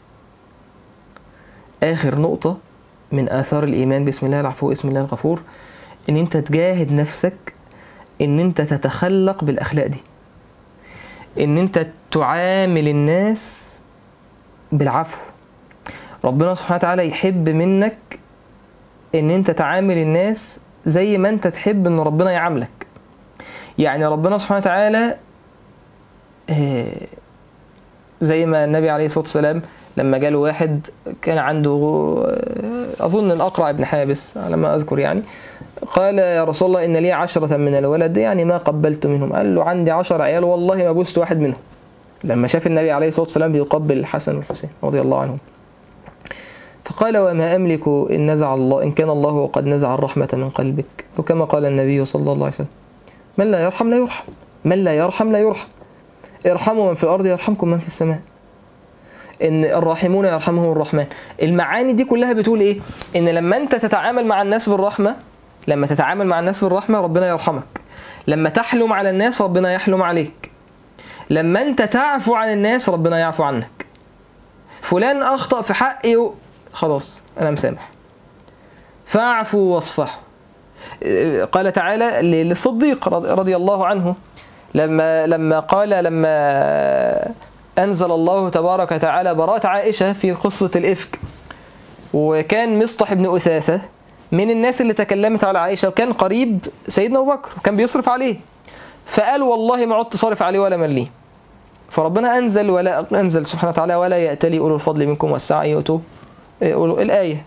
آخر نقطة من آثار الإيمان بسم الله العفو اسم الله الغفور إن أنت تجاهد نفسك إن أنت تتخلق بالأخلاق دي إن أنت تعامل الناس بالعفو ربنا سبحانه وتعالى يحب منك إن أنت تعامل الناس زي ما أنت تحب إن ربنا يعاملك يعني ربنا سبحانه وتعالى آه، زي ما النبي عليه الصلاة والسلام لما جاله واحد كان عنده آه، أظن الأقرع بن حابس على ما أذكر يعني قال يا رسول الله إن لي عشرة من الولد يعني ما قبلت منهم قال له عندي عشر عيال والله ما بوست واحد منهم لما شاف النبي عليه الصلاة والسلام بيقبل الحسن والحسين رضي الله عنهم فقال وما أملك إن نزع الله إن كان الله قد نزع الرحمة من قلبك وكما قال النبي صلى الله عليه وسلم من لا يرحم لا يرحم من لا يرحم لا يرحم ارحموا من في الأرض يرحمكم من في السماء ان الراحمون يرحمهم الرحمن المعاني دي كلها بتقول ايه ان لما انت تتعامل مع الناس بالرحمه لما تتعامل مع الناس بالرحمه ربنا يرحمك لما تحلم على الناس ربنا يحلم عليك لما انت تعفو عن الناس ربنا يعفو عنك فلان اخطا في حقي و... خلاص انا مسامح فاعفوا واصفحوا قال تعالى للصديق رضي الله عنه لما لما قال لما أنزل الله تبارك وتعالى براءة عائشة في قصة الإفك وكان مصطح بن أثاثة من الناس اللي تكلمت على عائشة وكان قريب سيدنا أبو بكر وكان بيصرف عليه فقال والله ما عدت صارف عليه ولا مليه فربنا أنزل ولا أنزل سبحانه وتعالى ولا يأتلي أولو الفضل منكم والسعة يؤتوا الآية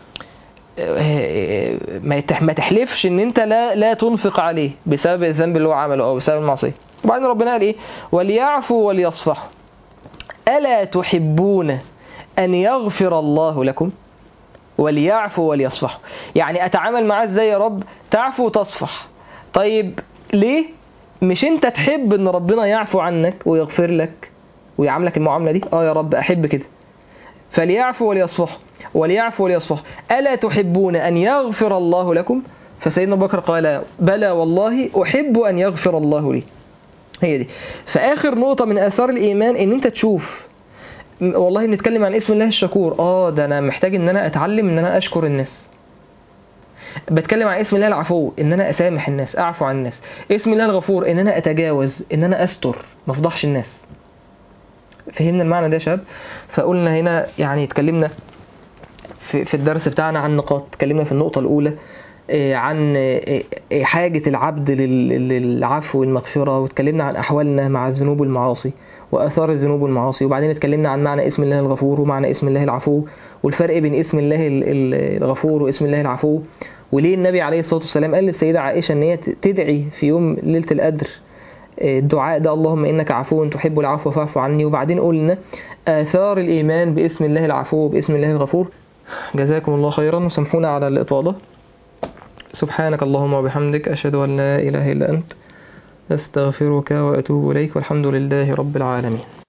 ما تحلفش ان انت لا لا تنفق عليه بسبب الذنب اللي هو عمله او بسبب المعصيه وبعدين ربنا قال ايه وليعفوا وليصفحوا ألا تحبون أن يغفر الله لكم وليعفوا وليصفحوا يعني أتعامل معاه إزاي يا رب تعفو وتصفح طيب ليه مش أنت تحب أن ربنا يعفو عنك ويغفر لك ويعاملك المعاملة دي آه يا رب أحب كده فليعفوا وليصفحوا وليعفوا وليصفحوا ألا تحبون أن يغفر الله لكم فسيدنا بكر قال بلى والله أحب أن يغفر الله لي هي دي فآخر نقطة من آثار الإيمان إن أنت تشوف والله بنتكلم عن اسم الله الشكور آه ده أنا محتاج إن أنا أتعلم إن أنا أشكر الناس بتكلم عن اسم الله العفو إن أنا أسامح الناس أعفو عن الناس اسم الله الغفور إن أنا أتجاوز إن أنا أستر ما أفضحش الناس فهمنا المعنى ده يا شباب فقلنا هنا يعني اتكلمنا في, في الدرس بتاعنا عن نقاط اتكلمنا في النقطة الأولى عن حاجة العبد للعفو والمغفرة واتكلمنا عن أحوالنا مع الذنوب والمعاصي وآثار الذنوب والمعاصي وبعدين اتكلمنا عن معنى اسم الله الغفور ومعنى اسم الله العفو والفرق بين اسم الله الغفور واسم الله العفو وليه النبي عليه الصلاة والسلام قال للسيدة عائشة ان هي تدعي في يوم ليلة القدر الدعاء ده اللهم إنك عفو تحب العفو فاعف عني وبعدين قلنا آثار الإيمان باسم الله العفو وباسم الله الغفور جزاكم الله خيرا وسامحونا على الإطالة سبحانك اللهم وبحمدك أشهد أن لا إله إلا أنت أستغفرك وأتوب إليك والحمد لله رب العالمين